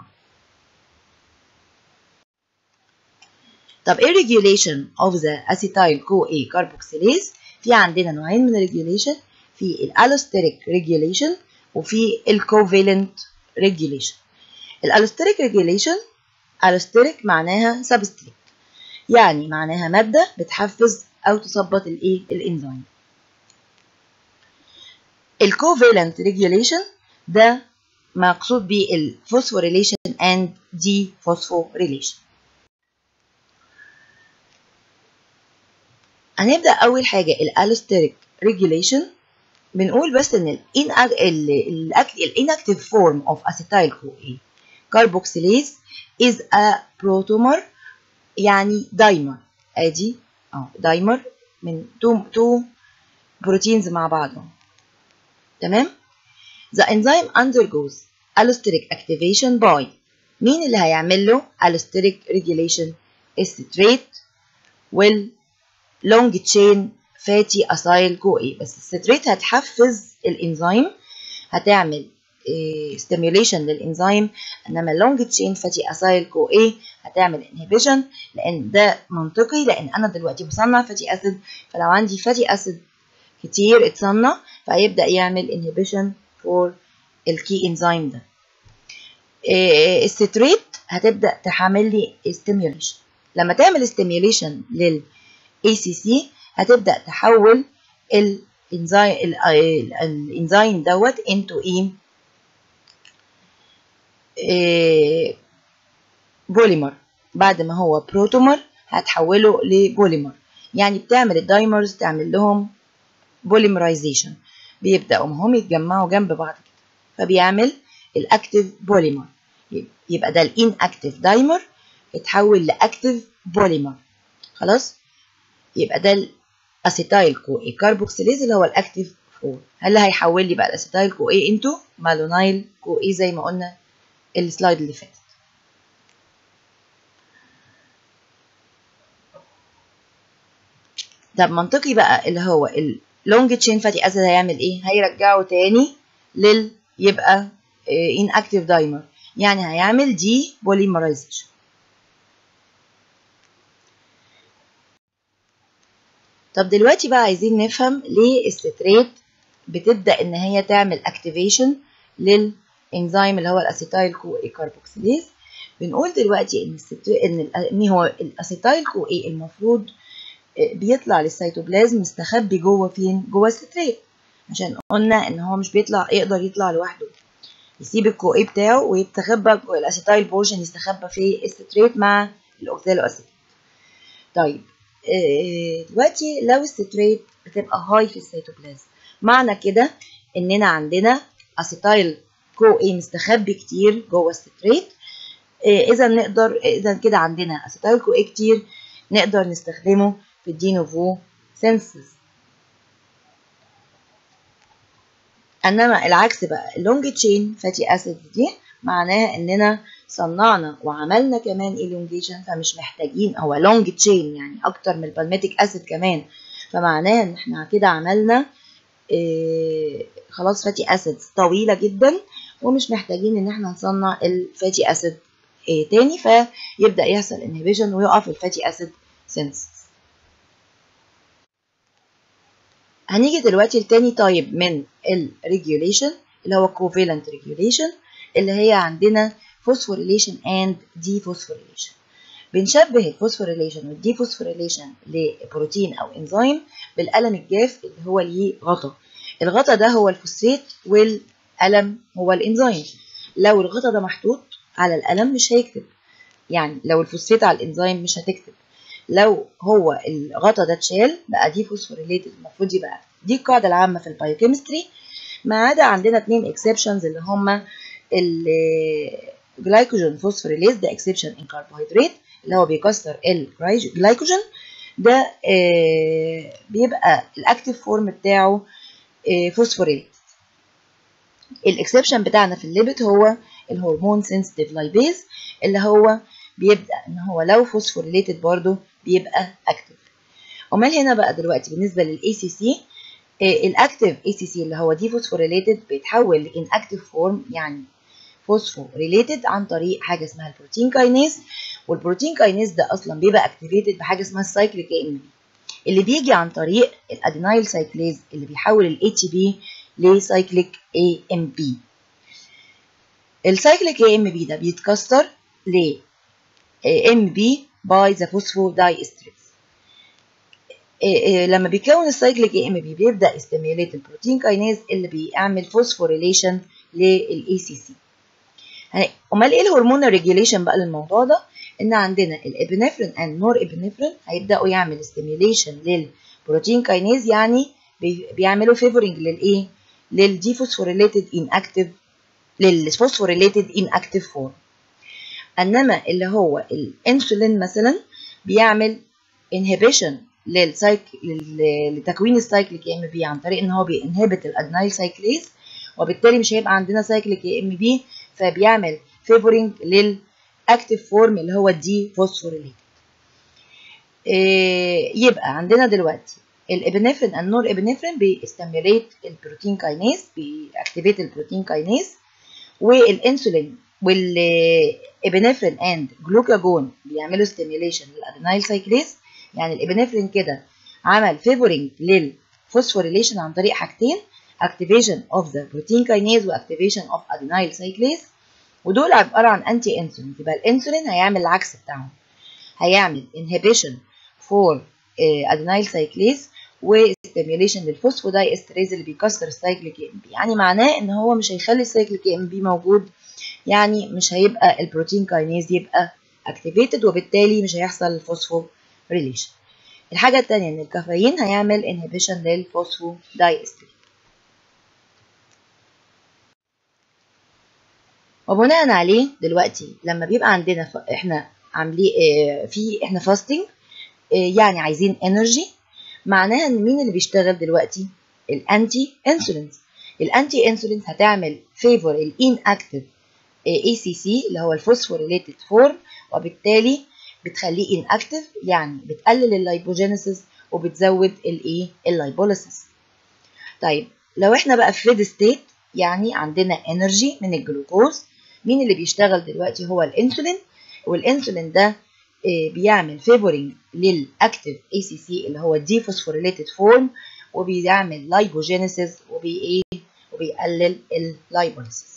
Speaker 1: طب ايه regulation of the acetyl CoA carboxylase في عندنا نوعين من الريجوليشن في الالوستيريك ريجوليشن وفي الكوفالنت ريجوليشن الالوستيريك ريجوليشن الوستيريك معناها سبستريت يعني معناها مادة بتحفز أو تثبط الإيه الإنزيم الكوفالنت ريجوليشن ده مقصود بيه الفوسفوريليشن اند دي فوسفوريليشن هنبدأ أول حاجة الالوستيريك ريجوليشن بنقول بس إن الانكتيف فورم اوف اسيتايل كو كاربوكسيليز is a protomer يعني دايمر ادي اه دايمر من تو تو بروتينز مع بعضهم تمام the enzyme undergoes allosteric activation by مين اللي هيعمل له allosteric regulation الستريت وال long chain fatty acyl CoA بس الستريت هتحفز الانزيم هتعمل ستيميوليشن للانزيم انما اللونج تشين فاتي اسايل كو اي هتعمل انهبيشن لان ده منطقي لان انا دلوقتي بصنع فاتي اسيد فلو عندي فاتي اسيد كتير اتصنع فهيبدا يعمل انهبيشن فور الكي انزيم ده الستريت هتبدا تحمل لي ستيميوليشن لما تعمل ستيميوليشن لل ACC هتبدا تحول الانزيم الانزيم دوت انتو ايه إيه بوليمر بعد ما هو بروتومر هتحوله لبوليمر يعني بتعمل الدايمرز تعمل لهم بوليمرايزيشن بيبداوا هم يتجمعوا جنب بعض كده فبيعمل الاكتيف بوليمر يبقى ده الان اكتيف دايمر اتحول لاكتيف بوليمر خلاص يبقى ده الاسيتايل كو اي كاربوكسيليز اللي هو الاكتيف فور هل هيحول لي بقى الاسيتايل كو اي انتو مالونايل كو اي زي ما قلنا السلايد اللي فاتت طب منطقي بقى اللي هو اللونج تشين فاتي اسيد هيعمل ايه هيرجعه تاني لل يبقى ان اكتيف دايمر يعني هيعمل دي بوليمرايزيشن طب دلوقتي بقى عايزين نفهم ليه الستريت بتبدا ان هي تعمل اكتيفيشن لل انزيم اللي هو الاسيتايل كو اي كاربوكسيليز بنقول دلوقتي ان ان ان هو الاسيتايل كو اي المفروض بيطلع للسيتوبلازم مستخبي جوه فين جوه الستريت عشان قلنا ان هو مش بيطلع يقدر يطلع لوحده يسيب الكو اي بتاعه ويستخبى الاسيتايل بورشن يستخبى في الستريت مع الاوكسالو اسيد طيب دلوقتي لو الستريت بتبقى هاي في السيتوبلازم معنى كده اننا عندنا اسيتايل كو ايه مستخبي كتير جوه الستريت اذا نقدر اذا كده عندنا اسيتايل كو ايه كتير نقدر نستخدمه في الدينوفو سينسز انما العكس بقى اللونج تشين فاتي اسيد دي معناها اننا صنعنا وعملنا كمان elongation فمش محتاجين هو لونج تشين يعني اكتر من البالميتيك اسيد كمان فمعناها ان احنا كده عملنا إيه خلاص فاتي اسيد طويله جدا ومش محتاجين ان احنا نصنع الفاتي اسيد إيه تاني فيبدا يحصل انهبيشن ويقف الفاتي اسيد سينس هنيجي دلوقتي لتاني تايب من الريجوليشن اللي هو covalent regulation اللي هي عندنا phosphorylation and dephosphorylation بنشبه الفوسفوريليشن والديفوسفوريليشن لبروتين او انزيم بالقلم الجاف اللي هو ليه غطا الغطا ده هو الفوسفات والقلم هو الانزيم لو الغطا ده محطوط على القلم مش هيكتب يعني لو الفوسفات على الانزيم مش هتكتب لو هو الغطا ده اتشال بقى دي فوسفوريليتد المفروض يبقى دي القاعده العامه في البايوكيمستري ما عدا عندنا اتنين اكسبشنز اللي هما الجلايكوجين فوسفوريليز ده اكسبشن ان كربوهيدرات اللي هو بيكسر الجلايكوجين ده آه بيبقى الاكتيف فورم بتاعه آه فوسفوريليت الاكسبشن بتاعنا في الليبت هو الهرمون سنسيتيف لايبيز اللي هو بيبدا ان هو لو فوسفوريليتد برضه بيبقى اكتيف امال هنا بقى دلوقتي بالنسبه للاي سي سي الاكتيف اي سي سي اللي هو دي فوسفوريليتد بيتحول لان اكتيف فورم يعني فوسفوريليتد عن طريق حاجه اسمها البروتين كاينيز والبروتين كاينيز ده اصلا بيبقى اكتيفيتد بحاجه اسمها السايكليك اي ام بي اللي بيجي عن طريق الادينايل سايكليز اللي بيحول الاي تي بي لسايكليك اي ام بي السايكليك اي ام بي ده بيتكسر ل ام بي باي ذا فوسفودايستريز لما بيكون السايكليك اي ام بي بيبدا يستيميوليت البروتين كاينيز اللي بيعمل فوسفوريليشن للاي سي سي امال ايه الهرمون ريجوليشن بقى للموضوع ده ان عندنا الابنفرين اند نور ابنفرين هيبداوا يعمل ستيميوليشن للبروتين كاينيز يعني بيعملوا فيفورنج للايه للديفوسفوريليتد ان اكتيف للفوسفوريليتد ان اكتيف فورم انما اللي هو الانسولين مثلا بيعمل انهبيشن للسايك لتكوين السايكليك ام بي عن طريق ان هو بينهبت الادنايل سايكليز وبالتالي مش هيبقى عندنا سايكليك ام بي فبيعمل فيفورنج للاكتيف فورم اللي هو الدي فوسفوريليت إيه يبقى عندنا دلوقتي الابنفرين النور ابنفرين بيستميليت البروتين كاينيز بيأكتيفيت البروتين كاينيز والانسولين والابنفرين اند جلوكاجون بيعملوا ستيميوليشن للادينايل سايكليز يعني الابنفرين كده عمل فيفورنج للفوسفوريليشن عن طريق حاجتين activation of the protein kinase واكتيفيشن of adenyl cyclase ودول عبارة عن انتي انسولين يبقى الانسولين هيعمل العكس بتاعهم هيعمل inhibition for uh, adenyl cyclase وستيميوليشن للفوسفوداي استريز اللي بيكسر السايكليك ام بي يعني معناه ان هو مش هيخلي السايكليك ام بي موجود يعني مش هيبقى البروتين كاينيز يبقى اكتيفيتد وبالتالي مش هيحصل الفوسفو ريليشن الحاجة التانية ان الكافيين هيعمل انهبيشن للفوسفوداي استريز وبناء عليه دلوقتي لما بيبقى عندنا ف... احنا عاملين اه في احنا فاستنج اه يعني عايزين انرجي معناها ان مين اللي بيشتغل دلوقتي الانتي انسولينز الانتي انسولينز هتعمل فيفور الان اكتيف اي سي سي اللي هو الفوسفوريليتد فورم وبالتالي بتخليه ان اكتيف يعني بتقلل اللايبوجينيسيس وبتزود الايه اللايبوليسيس طيب لو احنا بقى في ريد ستيت يعني عندنا انرجي من الجلوكوز مين اللي بيشتغل دلوقتي هو الانسولين والانسولين ده بيعمل فيفورنج للاكتيف اي سي سي اللي هو الدي فوسفوريليتد فورم وبيعمل لايبوجينيسيس وبي ايه وبيقلل اللايبوليسيس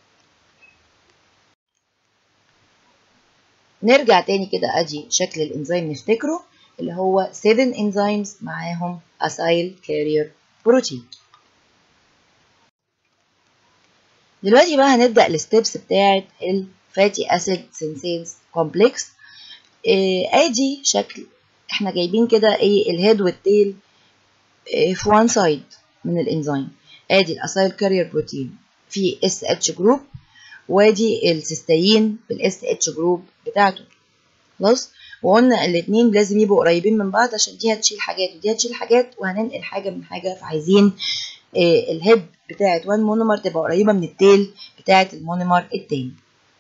Speaker 1: نرجع تاني كده ادي شكل الانزيم نفتكره اللي هو 7 انزيمز معاهم اسايل كارير بروتين دلوقتي بقى هنبدأ الستبس بتاعة الفاتي اسيد سينسيز كومبلكس ادي شكل احنا جايبين كده ايه الهيد والتيل إيه في وان سايد من الانزيم ادي الاسايل كارير بروتين في اس اتش جروب وادي السيستين بالاس اتش جروب بتاعته خلاص وقلنا الاثنين لازم يبقوا قريبين من بعض عشان دي هتشيل حاجات ودي هتشيل حاجات وهننقل حاجه من حاجه فعايزين آه الهيد بتاعه وان مونومر تبقى قريبه من التيل بتاعه المونومر التاني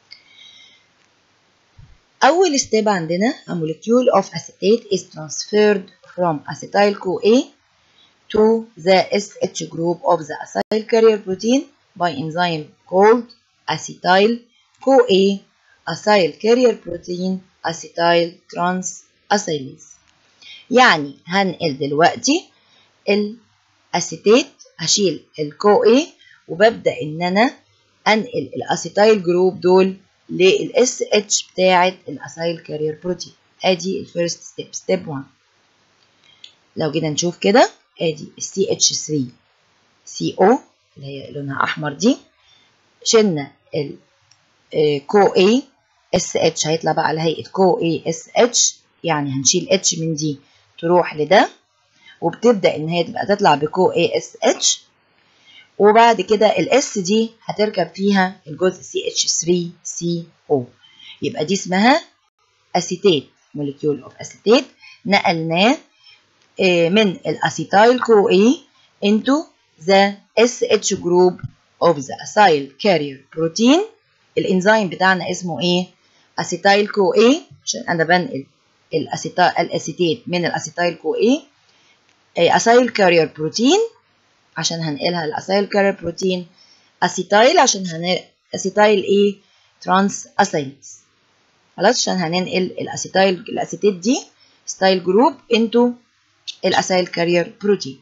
Speaker 1: أول ستيب عندنا a molecule of acetate is transferred from acetyl CoA to the SH group of the acyl carrier protein by enzyme called acetyl CoA acyl carrier protein acetyl transacylase يعني هنقل دلوقتي الاسيتيت هشيل الكو اي وببدا ان انا انقل الاسيتايل جروب دول للاس اتش بتاعه الاسايل كارير بروتين ادي الفيرست ستيب ستيب 1 لو جينا نشوف كده ادي السي اتش 3 سي او اللي هي لونها احمر دي شلنا الكو اي اس اتش هيطلع بقى على هيئه كو اي اس اتش يعني هنشيل اتش من دي تروح لده وبتبدا ان هي تبقى تطلع بكو اي اس اتش وبعد كده الاس دي هتركب فيها الجزء سي اتش 3 سي او يبقى دي اسمها اسيتيت موليكيول اوف اسيتيت نقلناه من الاسيتايل كو اي into the SH group of the acyl carrier protein الانزيم بتاعنا اسمه ايه اسيتايل كو اي عشان انا بنقل الاسيتيت من الاسيتايل كو اي اسايل كارير بروتين عشان هنقلها الاسايل كارير بروتين اسيتايل عشان هنقل اسيتايل ايه ترانس اسايلز خلاص عشان هننقل الاسيتايل الاسيتيت دي ستايل جروب انتو الاسايل كارير بروتين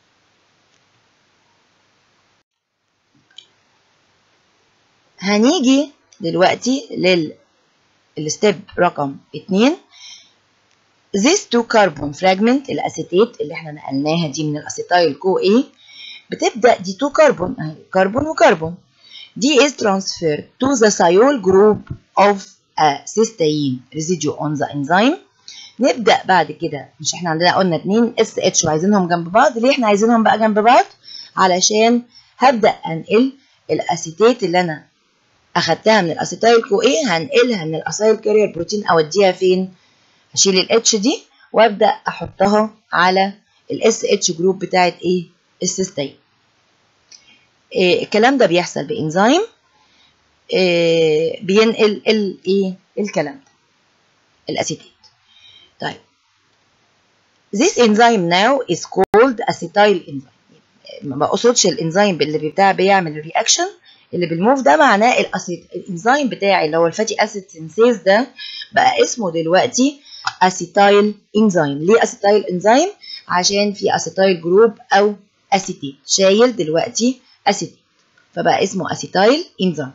Speaker 1: هنيجي دلوقتي للستيب رقم 2 These two carbon fragment الاسيتيت اللي احنا نقلناها دي من الاسيتايل كو اي بتبدا دي تو كربون اهي كربون وكربون دي is transferred to the thiol group of a cysteine residue on the enzyme نبدا بعد كده مش احنا عندنا قلنا اتنين اس اتش وعايزينهم جنب بعض ليه احنا عايزينهم بقى جنب بعض علشان هبدا انقل الاسيتيت اللي انا اخدتها من الاسيتايل كو اي هنقلها من الاسايل كارير بروتين اوديها فين هشيل الاتش دي وابدا احطها على الاس اتش جروب بتاعت ايه السيستين إيه الكلام ده بيحصل بانزيم إيه بينقل الايه الكلام ده الاسيتيت طيب this enzyme now is called acetyl enzyme ما بقصدش الانزيم اللي بتاع بيعمل الرياكشن اللي بالموف ده معناه الأسيت الانزيم بتاعي اللي هو الفاتي اسيد سينسيز ده بقى اسمه دلوقتي اسيتايل انزيم ليه اسيتايل انزيم عشان في اسيتايل جروب او اسيتيت شايل دلوقتي اسيتيت فبقى اسمه اسيتايل انزيم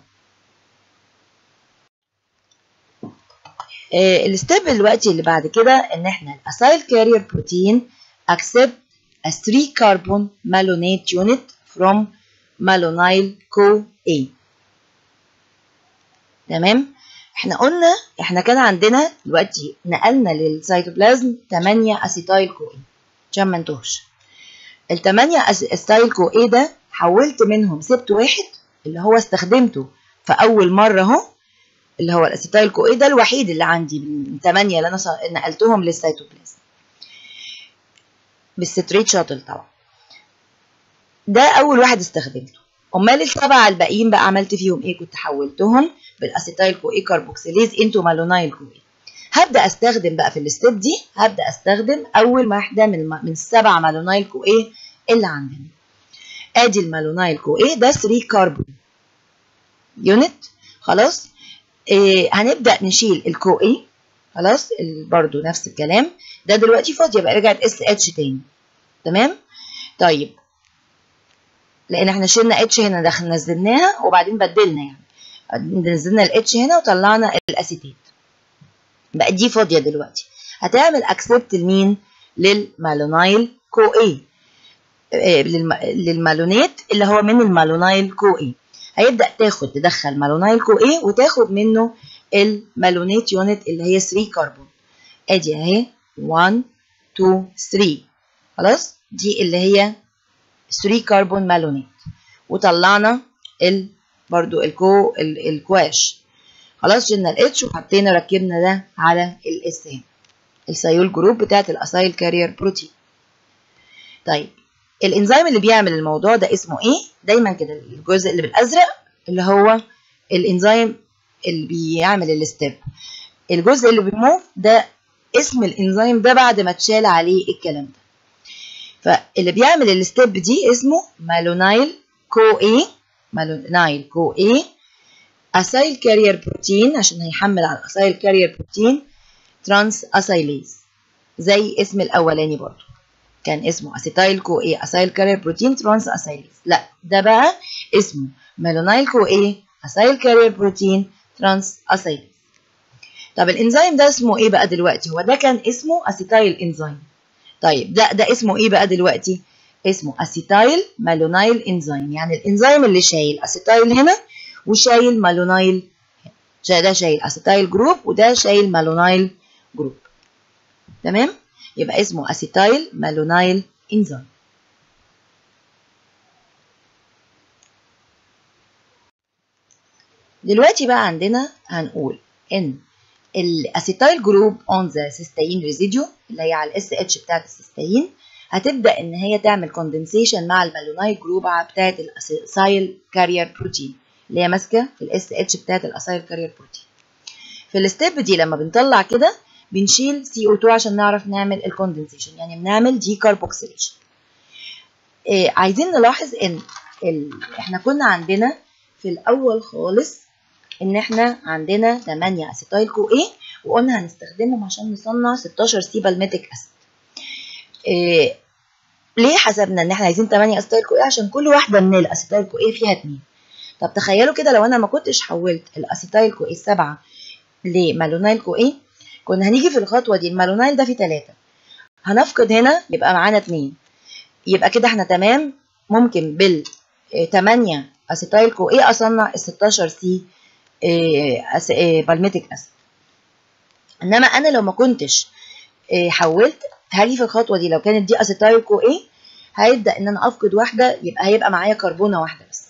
Speaker 1: آه الستيب دلوقتي اللي بعد كده ان احنا الاسايل كارير بروتين accept a 3 carbon malonate unit from malonyl CoA تمام احنا قلنا احنا كان عندنا دلوقتي نقلنا للسيتوبلازم 8 اسيتايل كو اي عشان ما نتوهش ال 8 اسيتايل كو اي ده حولت منهم سبت واحد اللي هو استخدمته في اول مره اهو اللي هو الاسيتايل كو اي ده الوحيد اللي عندي من 8 اللي انا نقلتهم للسيتوبلازم بالستريت شاتل طبعا ده اول واحد استخدمته امال السبعه الباقيين بقى عملت فيهم ايه كنت حولتهم بالاسيتايل كو اي كاربوكسيليز انتو مالونايل كو اي هبدا استخدم بقى في الستيب دي هبدا استخدم اول واحده من من السبع مالونايل كو اي اللي عندنا ادي المالونايل كو اي ده 3 كاربون يونت خلاص إيه هنبدا نشيل الكو اي خلاص برضو نفس الكلام ده دلوقتي فاضي يبقى رجعت اس اتش تاني تمام طيب لان احنا شلنا اتش هنا دخل نزلناها وبعدين بدلنا يعني نزلنا الاتش هنا وطلعنا الاسيتيت بقى دي فاضيه دلوقتي هتعمل اكسبت لمين للمالونايل كو اي للمالونيت اللي هو من المالونايل كو اي هيبدا تاخد تدخل مالونايل كو اي وتاخد منه المالونيت يونت اللي هي 3 كربون ادي اهي 1 2 3 خلاص دي اللي هي 3 كربون مالونيت وطلعنا ال برضو الكو ال الكواش خلاص شلنا الاتش وحطينا ركبنا ده على الاس هنا السيول جروب بتاعت الاسايل كارير بروتين طيب الانزيم اللي بيعمل الموضوع ده اسمه ايه دايما كده الجزء اللي بالازرق اللي هو الانزيم اللي بيعمل الستيب الجزء اللي بيموف ده اسم الانزيم ده بعد ما اتشال عليه الكلام ده فاللي بيعمل الستيب دي اسمه مالونايل كو اي مالونايل كو اي اسايل كارير بروتين عشان هيحمل على الاسايل كارير بروتين ترانس اسايليز زي اسم الاولاني برضو كان اسمه اسيتايل كو اي اسايل كارير بروتين ترانس اسايليز لا ده بقى اسمه مالونايل كو اي اسايل كارير بروتين ترانس اسايليز طب الانزيم ده اسمه ايه بقى دلوقتي هو ده كان اسمه اسيتايل انزيم طيب ده ده اسمه ايه بقى دلوقتي اسمه اسيتايل مالونايل انزيم يعني الانزيم اللي شايل اسيتايل هنا وشايل مالونايل ده شايل اسيتايل جروب وده شايل مالونايل جروب تمام يبقى اسمه اسيتايل مالونايل انزيم دلوقتي بقى عندنا هنقول ان الاسيتايل جروب اون ذا سيستين ريزيديو اللي هي على الاس اتش بتاعت السيستين هتبدا ان هي تعمل كوندنسيشن مع المالونايل جروب بتاعت الاسايل كارير بروتين اللي هي ماسكه في الاس اتش بتاعت الاسايل كارير بروتين في الستيب دي لما بنطلع كده بنشيل سي او 2 عشان نعرف نعمل الكوندنسيشن يعني بنعمل دي كاربوكسيليشن إيه عايزين نلاحظ ان ال... احنا كنا عندنا في الاول خالص ان احنا عندنا 8 اسيتايل كو اي وقلنا هنستخدمهم عشان نصنع 16 سي بالميتيك اسيد إيه ليه حسبنا ان احنا عايزين 8 اسيتايل كو اي عشان كل واحده من الاسيتايل كو اي فيها 2 طب تخيلوا كده لو انا ما كنتش حولت الاسيتايل كو اي السبعه لمالونايل كو اي كنا هنيجي في الخطوه دي المالونايل ده فيه 3 هنفقد هنا يبقى معانا 2 يبقى كده احنا تمام ممكن بال 8 اسيتايل كو اي اصنع ال 16 سي بالميتيك اسيد انما انا لو ما كنتش حولت هاجي في الخطوه دي لو كانت دي اسيتايل كو اي هيبدا ان انا افقد واحده يبقى هيبقى معايا كربونه واحده بس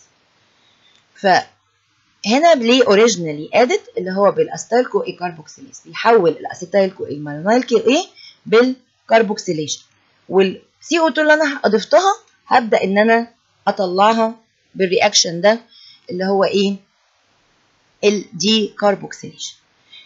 Speaker 1: فهنا ليه اوريجينالي ادد اللي هو بالاسيتايل كو اي كاربوكسيليز بيحول الاسيتايل كو اي مالونايل كو اي بالكاربوكسيليشن والسي او 2 اللي انا اضفتها هبدا ان انا اطلعها بالرياكشن ده اللي هو ايه الدي كاربوكسيليشن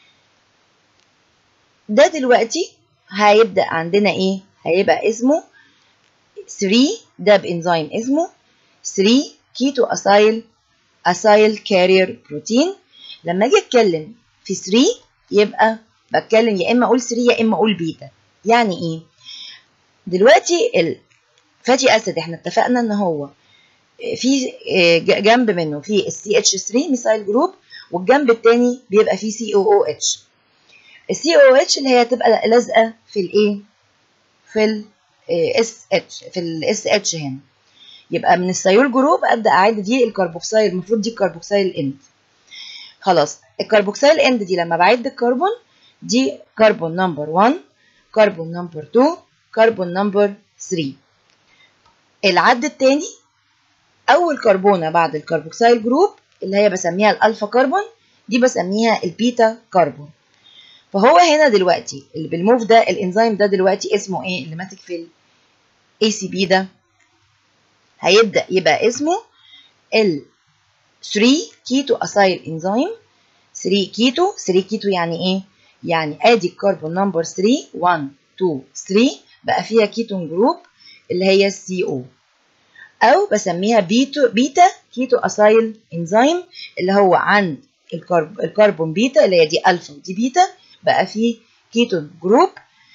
Speaker 1: ده دلوقتي هيبدأ عندنا ايه هيبقى اسمه 3 ده بانزيم اسمه 3 كيتو اسايل اسايل كارير بروتين لما اجي اتكلم في 3 يبقى بتكلم يا اما اقول 3 يا اما اقول بيتا يعني ايه دلوقتي الفاتي اسيد احنا اتفقنا ان هو في جنب منه في السي اتش 3 ميثايل جروب والجنب التاني بيبقى فيه سي او او اتش السي او اتش اللي هي تبقى لازقه في الايه في الاس اتش في الاس اتش هنا يبقى من السيول جروب ابدا اعد دي الكربوكسيل المفروض دي الكربوكسيل اند خلاص الكربوكسيل اند دي لما بعد الكربون دي كربون نمبر 1 كربون نمبر 2 كربون نمبر 3 العد التاني اول كربونه بعد الكربوكسيل جروب اللي هي بسميها الالفا كربون دي بسميها البيتا كربون فهو هنا دلوقتي اللي بالموف ده الانزيم ده دلوقتي اسمه ايه اللي ماسك في الاي سي بي ده هيبدا يبقى اسمه ال 3 كيتو اسايل انزيم 3 كيتو 3 كيتو يعني ايه يعني ادي الكربون نمبر 3 1 2 3 بقى فيها كيتون جروب اللي هي السي او او بسميها بيتو بيتا كيتو اسايل انزيم اللي هو عند الكرب الكربون بيتا اللي هي دي الفا ودي بيتا بقى فيه كيتو جروب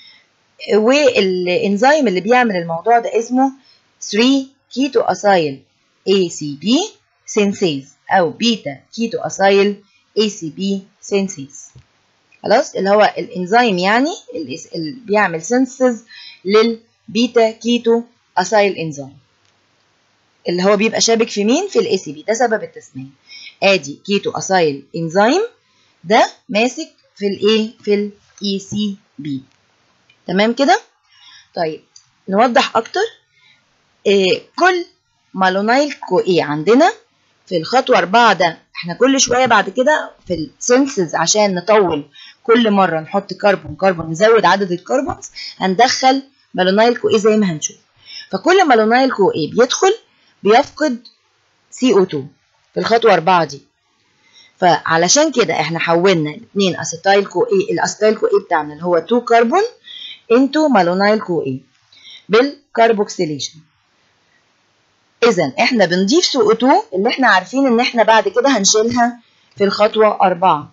Speaker 1: والانزيم اللي بيعمل الموضوع ده اسمه 3 كيتو اسايل اي سي بي سينسيز او بيتا كيتو اسايل اي سي بي سينسيز خلاص اللي هو الانزيم يعني اللي بيعمل سينسيز للبيتا كيتو اسايل انزيم اللي هو بيبقى شابك في مين في الاي سي بي ده سبب التسميه ادي كيتو اسايل انزيم ده ماسك في الايه في الاي سي بي تمام كده طيب نوضح اكتر إيه كل مالونايل كو اي عندنا في الخطوة أربعة ده احنا كل شوية بعد كده في السنسز عشان نطول كل مرة نحط كربون كربون نزود عدد الكربونز هندخل مالونايل كو ايه زي ما هنشوف فكل مالونايل كو ايه بيدخل بيفقد CO2 في الخطوة أربعة دي فعلشان كده احنا حولنا الاثنين اسيتايل كو ايه الاسيتايل كو ايه بتاعنا اللي هو 2 كربون انتو مالونايل كو ايه بالكربوكسيليشن اذا احنا بنضيف CO2 اللي احنا عارفين ان احنا بعد كده هنشيلها في الخطوة أربعة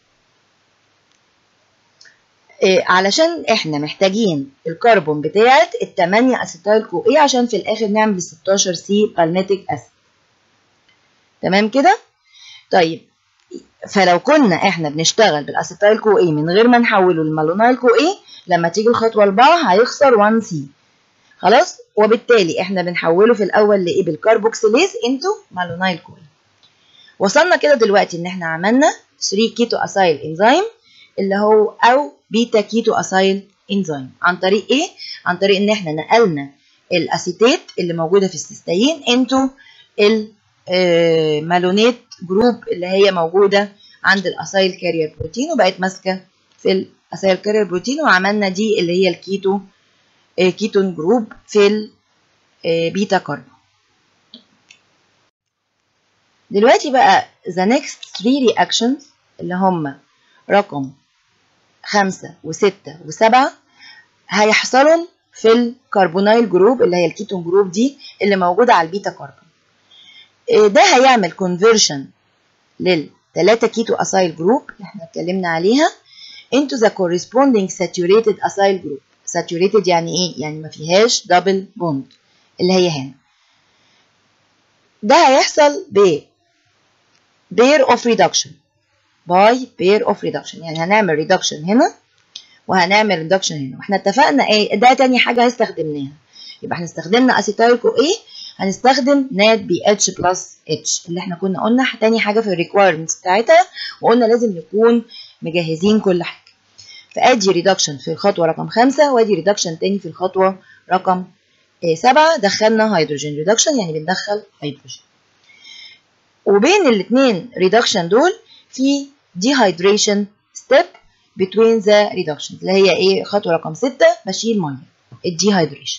Speaker 1: إيه علشان احنا محتاجين الكربون بتاعت التمانية اسيتايل كو ايه عشان في الاخر نعمل 16 سي بالميتيك اسيد تمام كده طيب فلو كنا احنا بنشتغل بالاسيتايل كو ايه من غير ما نحوله للمالونايل كو ايه لما تيجي الخطوه 4 هيخسر 1 سي خلاص وبالتالي احنا بنحوله في الاول لايه بالكربوكسيليز انتو مالونايل كو ايه وصلنا كده دلوقتي ان احنا عملنا 3 كيتو اسايل انزيم اللي هو او بيتا كيتو اسايل انزيم عن طريق ايه عن طريق ان احنا نقلنا الاسيتات اللي موجوده في السيستين انتو المالونات جروب اللي هي موجوده عند الاسايل كارير بروتين وبقت ماسكه في الاسايل كارير بروتين وعملنا دي اللي هي الكيتو كيتون جروب في البيتا كاربون دلوقتي بقى the next three reactions اللي هم رقم خمسة وستة وسبعة هيحصلوا في الكربونايل جروب اللي هي الكيتون جروب دي اللي موجودة على البيتا كاربون ده هيعمل conversion لل3 كيتو اسايل جروب اللي احنا اتكلمنا عليها into the corresponding saturated acyl group saturated يعني ايه يعني ما فيهاش دبل بوند اللي هي هنا ده هيحصل ب pair of reduction by pair of reduction يعني هنعمل reduction هنا وهنعمل reduction هنا واحنا اتفقنا ايه ده تاني حاجه استخدمناها يبقى احنا استخدمنا اسيتايل كو ايه هنستخدم نات بي اتش بلس اتش اللي احنا كنا قلنا تاني حاجه في الريكويرمنتس بتاعتها وقلنا لازم نكون مجهزين كل حاجه فادي ريدكشن في الخطوه رقم خمسة وادي ريدكشن تاني في الخطوه رقم سبعة دخلنا هيدروجين ريدكشن يعني بندخل هيدروجين وبين الاثنين ريدكشن دول في dehydration step between the reductions اللي هي ايه خطوه رقم ستة بشيل ميه الديهايدريشن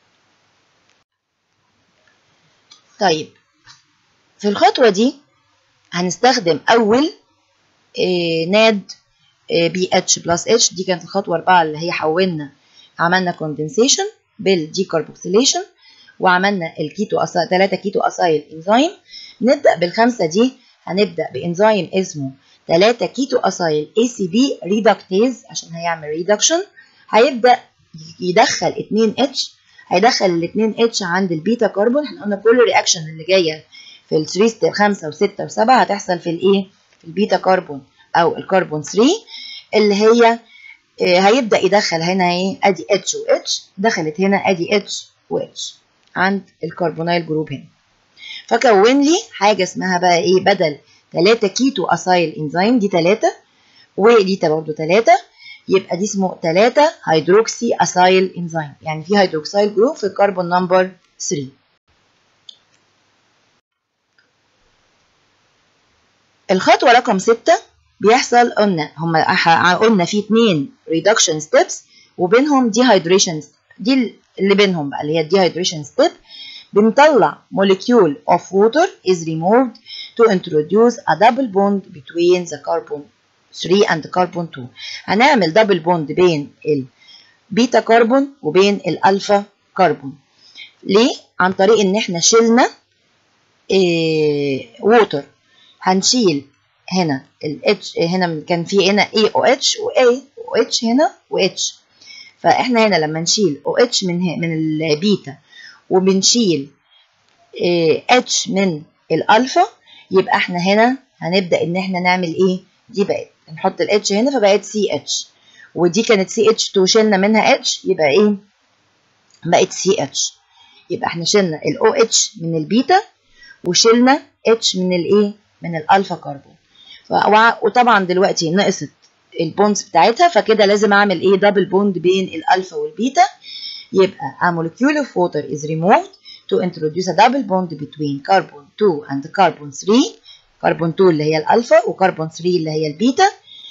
Speaker 1: طيب في الخطوة دي هنستخدم أول إيه ناد إيه بي اتش بلس اتش دي كانت الخطوة أربعة اللي هي حولنا عملنا كوندنسيشن بالديكربوكسيليشن وعملنا الكيتو أسا... 3 كيتو أسايل انزيم نبدأ بالخمسة دي هنبدأ بانزيم اسمه 3 كيتو أسايل اي سي بي ريدكتيز عشان هيعمل ريدكشن هيبدأ يدخل 2 اتش هيدخل الاثنين اتش عند البيتا كربون احنا قلنا كل رياكشن اللي جايه في ال 3 ستيب 5 و6 و7 هتحصل في الايه في البيتا كربون او الكربون 3 اللي هي اه هيبدا يدخل هنا ايه ادي اتش واتش دخلت هنا ادي اتش واتش عند الكربونايل جروب هنا فكون لي حاجه اسمها بقى ايه بدل 3 كيتو اسايل انزيم دي 3 ودي برضه 3 يبقى دي اسمه 3 هيدروكسي اسايل انزيم يعني في هيدروكسيل جروب في الكربون نمبر 3 الخطوه رقم 6 بيحصل قلنا هم قلنا في اتنين ريدكشن ستيبس وبينهم ديهايدريشن دي اللي بينهم بقى اللي هي الديهايدريشن ستيب بنطلع molecule of water is removed to introduce a double bond between the carbon 3 and carbon 2 هنعمل دبل بوند بين البيتا كربون وبين الالفا كربون ليه عن طريق ان احنا شلنا إيه ووتر هنشيل هنا الاتش هنا كان في هنا اي او اتش واي او اتش هنا واتش فاحنا هنا لما نشيل او اتش من من البيتا وبنشيل إيه اتش من الالفا يبقى احنا هنا هنبدا ان احنا نعمل ايه دي بقت نحط الاتش هنا فبقت سي اتش ودي كانت سي اتش 2 شلنا منها اتش يبقى ايه بقت سي اتش يبقى احنا شلنا الاو اتش من البيتا وشلنا اتش من الايه من الالفا كربون وطبعا دلوقتي نقصت البوندز بتاعتها فكده لازم اعمل ايه دبل بوند بين الالفا والبيتا يبقى a molecule of water is removed to introduce a double bond between carbon 2 and carbon 3 كربون 2 اللي هي الالفا وكربون 3 اللي هي البيتا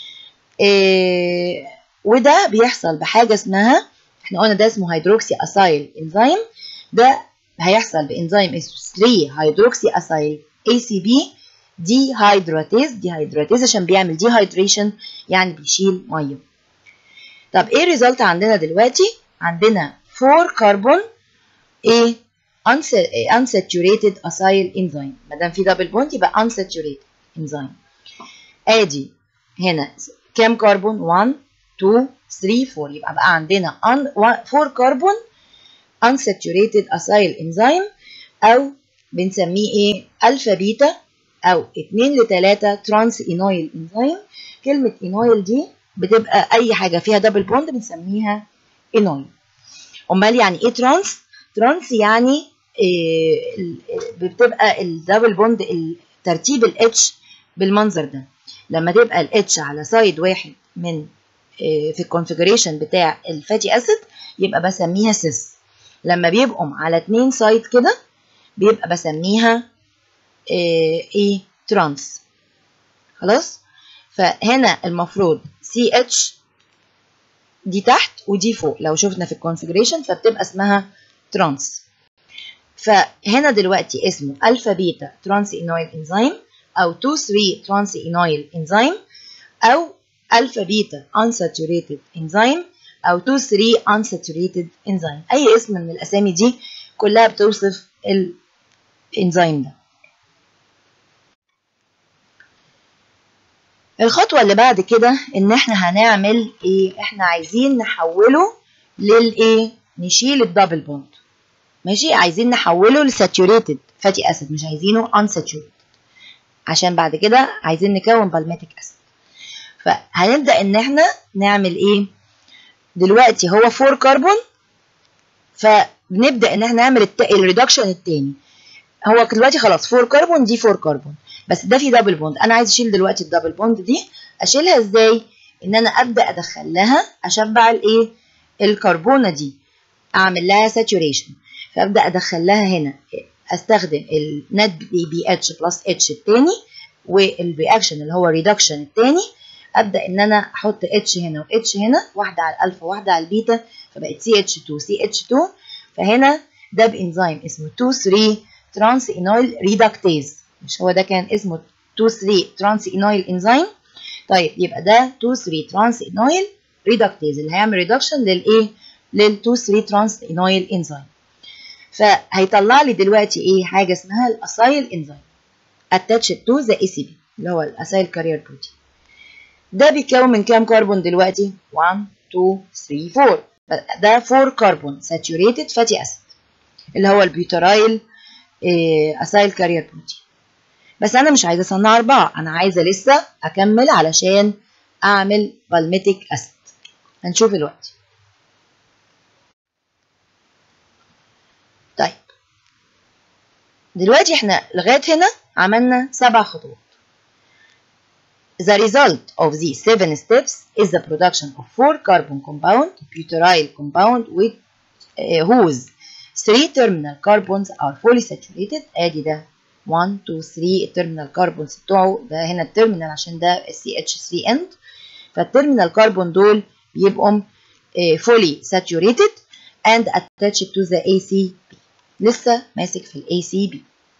Speaker 1: إيه وده بيحصل بحاجه اسمها احنا قلنا ده اسمه هيدروكسي اسايل انزيم ده هيحصل بانزيم اسمه 3 هيدروكسي اسايل اي سي بي دي هيدراتيز دي هيدراتيز عشان بيعمل دي هيدريشن يعني بيشيل ميه طب ايه الريزلت عندنا دلوقتي عندنا 4 كربون ايه unsaturated acyl enzyme ما دام في دبل بوند يبقى unsaturated enzyme ادي هنا كام كربون 1 2 3 4 يبقى بقى عندنا 4 كربون unsaturated acyl enzyme او بنسميه ايه الفا بيتا او 2 ل 3 ترانس اينويل انزيم كلمه اينويل دي بتبقى اي حاجه فيها دبل بوند بنسميها اينويل امال يعني ايه ترانس ترانس يعني إيه بتبقى الدبل بوند ترتيب الاتش بالمنظر ده لما تبقى الاتش على سايد واحد من إيه في الكونفيجريشن بتاع الفاتي اسيد يبقى بسميها سيس لما بيبقوا على اتنين سايد كده بيبقى بسميها ايه, إيه ترانس خلاص فهنا المفروض سي اتش دي تحت ودي فوق لو شفنا في الكونفيجريشن فبتبقى اسمها ترانس فهنا دلوقتي اسمه الفا بيتا ترانس اينويل انزيم او 2 3 ترانس اينويل انزيم او الفا بيتا unsaturated انزيم او 2 3 unsaturated انزيم اي اسم من الاسامي دي كلها بتوصف الانزيم ده الخطوة اللي بعد كده ان احنا هنعمل ايه احنا عايزين نحوله للايه نشيل الدبل بوند ماشي عايزين نحوله لساتوريتد فاتي اسيد مش عايزينه unsaturated عشان بعد كده عايزين نكون بالميتيك اسيد فهنبدا ان احنا نعمل ايه دلوقتي هو 4 كربون فبنبدا ان احنا نعمل الريدكشن التاني هو دلوقتي خلاص 4 كربون دي 4 كربون بس ده في دبل بوند انا عايز اشيل دلوقتي الدبل بوند دي اشيلها ازاي ان انا ابدا ادخل لها اشبع الايه الكربونه دي اعمل لها ساتوريشن فابدا ادخل لها هنا استخدم النت بي بي اتش بلس اتش التاني والرياكشن اللي هو ريدكشن التاني ابدا ان انا احط اتش هنا واتش هنا واحده على الالفا واحده على البيتا فبقت سي اتش 2 سي اتش 2 فهنا ده بانزيم اسمه 2 3 ترانس اينويل ريدكتيز مش هو ده كان اسمه 2 3 ترانس اينويل انزيم طيب يبقى ده 2 3 ترانس اينويل ريدكتيز اللي هيعمل ريدكشن للايه لل 2 3 ترانس اينويل انزيم فهيطلع لي دلوقتي ايه حاجه اسمها الاسايل انزيم attached to the ACP اللي هو الاسايل كارير بروتين ده بيتكون من كام كربون دلوقتي 1 2 3 4 ده 4 كربون saturated fatty acid اللي هو البيوترايل اسايل كارير بروتين بس انا مش عايزه اصنع اربعه انا عايزه لسه اكمل علشان اعمل بالميتيك اسيد هنشوف دلوقتي طيب دلوقتي احنا لغايه هنا عملنا سبع خطوات The result of these seven steps is the production of four carbon compound, butyryl compound with uh, whose three terminal carbons are fully saturated. ادي ده 1 2 3 التيرمينال كاربونز بتوعه ده هنا التيرمينال عشان ده CH3 end فالتيرمينال كاربون دول بيبقوا uh, fully saturated and attached to the ACP لسه ماسك في ال ACP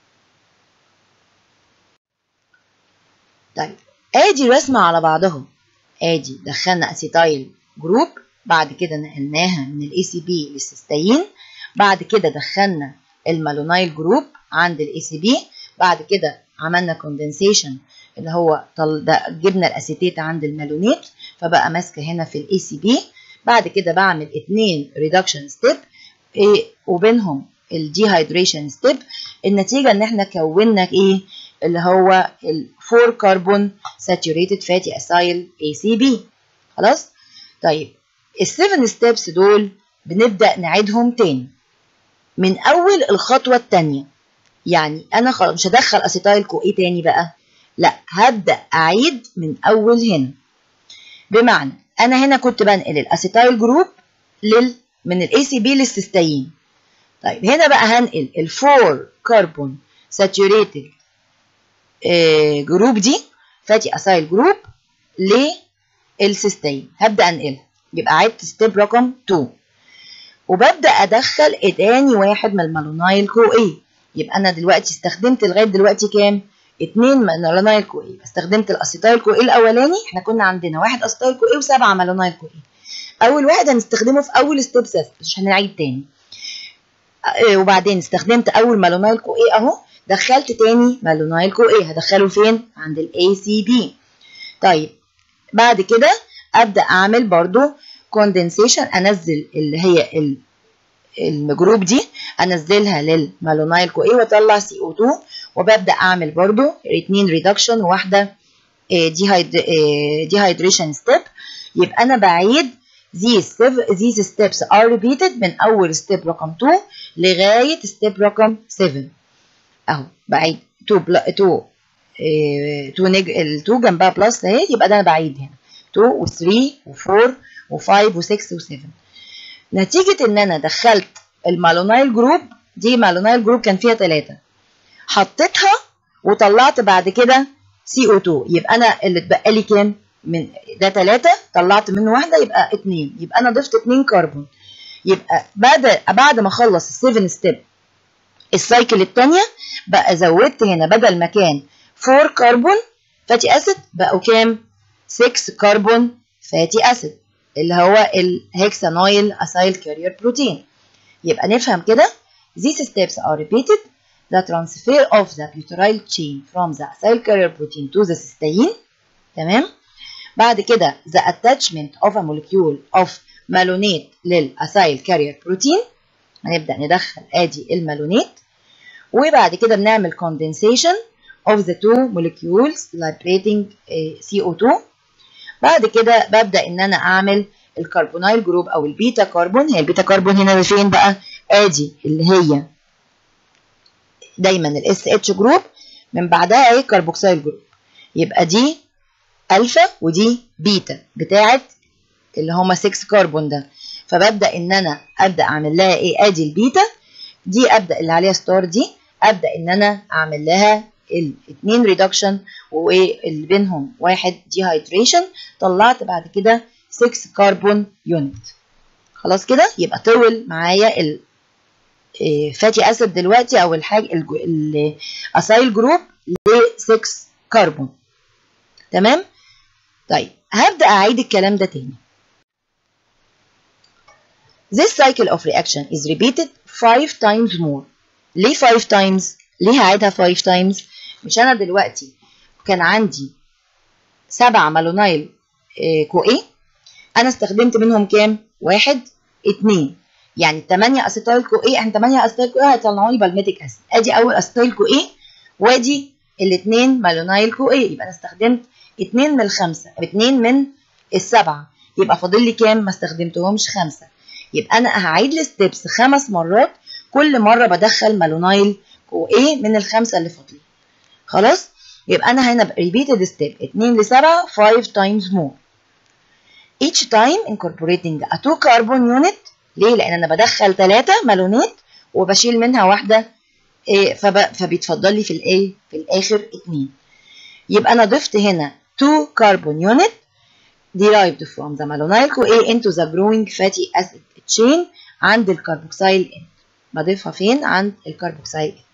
Speaker 1: طيب ادي رسمة على بعضهم ادي دخلنا اسيتايل جروب بعد كده نقلناها من الاي سي بي للسيستين بعد كده دخلنا المالونايل جروب عند الاي سي بي بعد كده عملنا كوندنسيشن اللي هو طل... ده جبنا الاسيتيت عند المالونيت فبقى ماسكه هنا في الاي سي بي بعد كده بعمل اتنين ريدكشن ستيب إيه وبينهم الديهايدريشن ستيب النتيجه ان احنا كونا ايه اللي هو ال 4 كربون ساتوريتد فاتي اسايل اي سي بي خلاص طيب السيفن ستيبس دول بنبدا نعيدهم تاني من اول الخطوه الثانيه يعني انا خلاص مش هدخل اسيتايل كو ايه تاني بقى لا هبدا اعيد من اول هنا بمعنى انا هنا كنت بنقل الاسيتايل جروب لل من الاي سي بي للسيستين طيب هنا بقى هنقل الفور كربون ساتوريتد جروب دي فاتي اسايل جروب للسيستين هبدا انقلها يبقى عدت ستيب رقم 2 وببدا ادخل تاني واحد من المالونايل كو اي يبقى انا دلوقتي استخدمت لغايه دلوقتي كام اتنين مالونايل كو اي استخدمت الاسيتايل كو اي الاولاني احنا كنا عندنا واحد اسيتايل كو اي وسبعه مالونايل كو اي اول واحد هنستخدمه في اول ستيب مش هنعيد تاني وبعدين استخدمت اول مالونايل كو اي اهو دخلت تاني مالونايل كو اي هدخله فين عند الاي سي بي طيب بعد كده ابدا اعمل برضو كوندنسيشن انزل اللي هي الجروب دي انزلها للمالونايل كو اي واطلع سي او 2 وببدا اعمل برضو اتنين ريدكشن وواحده ديهايدريشن ستيب يبقى انا بعيد these these steps are repeated من اول step رقم 2 لغايه step رقم 7 اهو بعيد 2 بل... 2 2 نج... ال 2 جنبها بلس اهي يبقى ده انا بعيد هنا 2 و3 و4 و5 و6 و7 نتيجه ان انا دخلت المالونايل جروب دي مالونايل جروب كان فيها 3 حطيتها وطلعت بعد كده سي او 2 يبقى انا اللي اتبقى لي كام من ده 3 طلعت منه واحده يبقى 2 يبقى انا ضفت 2 كربون يبقى بعد بعد ما اخلص ال 7 ستيب السايكل الثانيه بقى زودت هنا بدل ما كان 4 كربون فاتي اسيد بقوا كام 6 كربون فاتي اسيد اللي هو الهكسانويل اسايل كارير بروتين يبقى نفهم كده these steps are repeated the transfer of the butyryl chain from the acyl carrier protein to the cysteine تمام بعد كده the attachment of a molecule of malonate للأسايل كارير بروتين هنبدأ ندخل ادي المالونيت وبعد كده بنعمل condensation of the two molecules liberating CO2 بعد كده ببدأ ان انا اعمل الكربونايل جروب او البيتا كربون هي البيتا كربون هنا فين بقى ادي اللي هي دايما الاس اتش جروب من بعدها ايه كربوكسيل جروب يبقى دي الفا ودي بيتا بتاعت اللي هما 6 كربون ده فببدا ان انا ابدا اعمل لها ايه ادي البيتا دي ابدا اللي عليها ستار دي ابدا ان انا اعمل لها الاثنين ريدكشن واللي بينهم واحد ديهايدريشن طلعت بعد كده 6 كربون يونت خلاص كده يبقى طول معايا الفاتي اسيد دلوقتي او الحاجه الاسايل جروب ل 6 كربون تمام طيب هبدا اعيد الكلام ده تاني This cycle of reaction is repeated 5 times more. ليه 5 times؟ ليه هعيدها 5 times؟ مش أنا دلوقتي كان عندي سبع مالونايل كو ايه أنا استخدمت منهم كام؟ واحد اتنين يعني 8 اسيتايل كو ايه يعني 8 اسيتايل كو ايه هيطلعوا لي بالميتيك اسيد ادي اول اسيتايل كو ايه وادي الاثنين مالونايل كو ايه يبقى انا استخدمت اتنين من الخمسه اتنين من السبعه يبقى فاضل لي كام ما استخدمتهمش خمسه يبقى انا هعيد الستبس خمس مرات كل مره بدخل مالونايل كو ايه من الخمسه اللي فاضلين خلاص يبقى انا هنا repeated step 2 ل 7 5 times more each time incorporating a 2 carbon unit ليه لان انا بدخل 3 مالونات وبشيل منها واحده إيه فب... فبيتفضل لي في الايه في الاخر 2 يبقى انا ضفت هنا 2 carbon unit derived from the malonyl CoA into the growing fatty acid chain عند الكربوكسيل end بضيفها فين عند الكربوكسيل end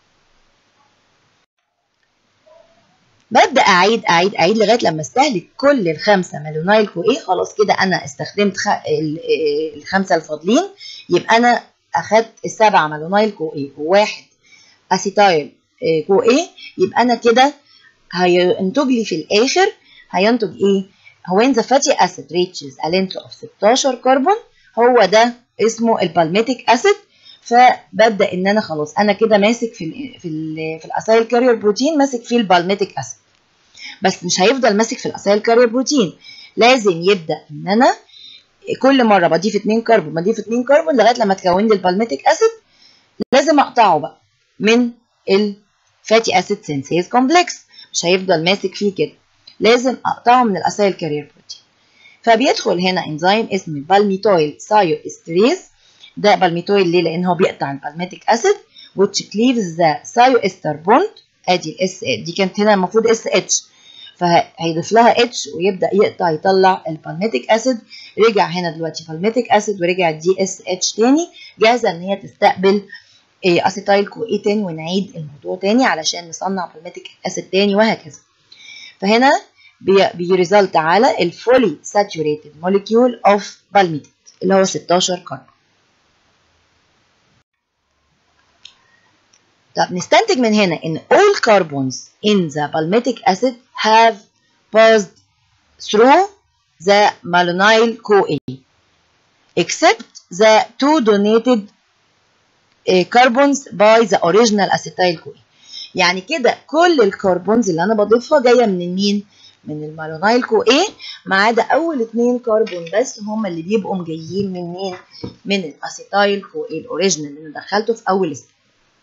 Speaker 1: ببدا اعيد اعيد اعيد لغايه لما استهلك كل الخمسه مالونايل كو ايه خلاص كده انا استخدمت خ... الخمسه الفاضلين يبقى انا اخدت السبعه مالونايل كو ايه وواحد اسيتايل كو ايه يبقى انا كده هينتج لي في الاخر هينتج ايه هو ان ذا فاتي اسيد ريتشز a length of 16 كربون هو ده اسمه البالميتيك اسيد فببدا ان انا خلاص انا كده ماسك في ال في ال في الاسايل كارير بروتين ماسك فيه البالميتيك اسيد بس مش هيفضل ماسك في الاسايل كارير بروتين لازم يبدا ان انا كل مره بضيف 2 كربون بضيف 2 كربون لغايه لما تكون لي البالميتيك اسيد لازم اقطعه بقى من الفاتي اسيد سينسيز كومبلكس مش هيفضل ماسك فيه كده لازم اقطعه من الاسايل كارير بروتين فبيدخل هنا انزيم اسمه بالميتويل سايو استريز ده بالميتويل ليه لان هو بيقطع البالميتيك اسيد which cleaves the thioester bond ادي الاس دي كانت هنا المفروض اس اتش فهيضيف لها اتش ويبدا يقطع يطلع البالميتيك اسيد رجع هنا دلوقتي بالميتيك اسيد ورجع دي اس اتش تاني جاهزه ان هي تستقبل اسيتايل كو اي تاني ونعيد الموضوع تاني علشان نصنع بالميتيك اسيد تاني وهكذا فهنا بيريزلت على الفولي ساتوريتد موليكيول اوف بالميتيك اللي هو 16 كربون طب نستنتج من هنا ان all carbons in the palmitic acid have passed through the malonyl CoA except the two donated uh, carbons by the original acetyl CoA يعني كده كل الكربونز اللي انا بضيفها جايه من مين من المالونايل كو ايه ما عدا اول اتنين كربون بس هم اللي بيبقوا جايين من مين من الاسيتايل كو ايه الاوريجينال اللي انا دخلته في اول ستيب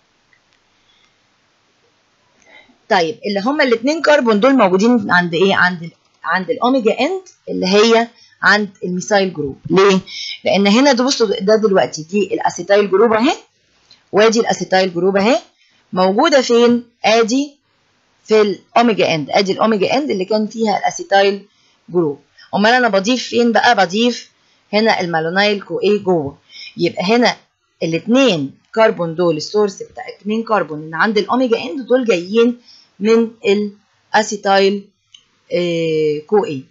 Speaker 1: طيب اللي هما الاثنين كربون دول موجودين عند ايه عند ال عند الاوميجا اند اللي هي عند الميثايل جروب ليه لان هنا ده بصوا ده دلوقتي دي الاسيتايل جروب اهي وادي الاسيتايل جروب اهي موجوده فين ادي في الاوميجا اند ادي الاوميجا اند اللي كان فيها الاسيتايل جروب امال انا بضيف فين بقى بضيف هنا المالونايل كو ايه جوه يبقى هنا الاثنين كربون دول السورس بتاع الاثنين كربون اللي عند الاوميجا اند دول جايين من الاسيتايل كو اي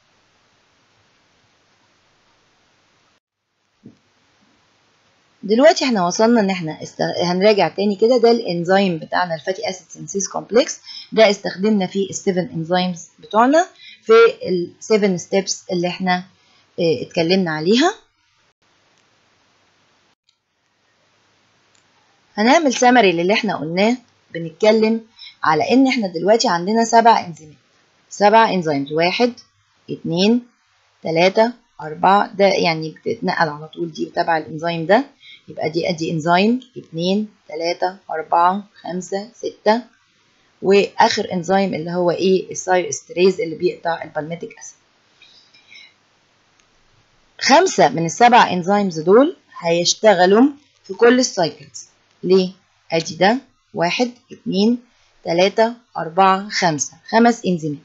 Speaker 1: دلوقتي احنا وصلنا ان احنا است... هنراجع تاني كده ده الانزيم بتاعنا الفاتي اسيد سينسيس كومبلكس ده استخدمنا فيه السيفن انزيمز بتوعنا في السيفن ستيبس اللي احنا اه اتكلمنا عليها هنعمل سمري للي احنا قلناه بنتكلم على ان احنا دلوقتي عندنا سبع انزيمات سبع انزيمز واحد اتنين تلاتة أربعة ده يعني بتتنقل على طول دي تبع الانزيم ده يبقى دي ادي انزيم اتنين تلاتة أربعة خمسة ستة واخر انزيم اللي هو ايه السايو استريز اللي بيقطع البالميتيك اسيد خمسة من السبع انزيمز دول هيشتغلوا في كل السايكلز ليه؟ ادي ده واحد اتنين تلاتة أربعة خمسة خمس انزيمات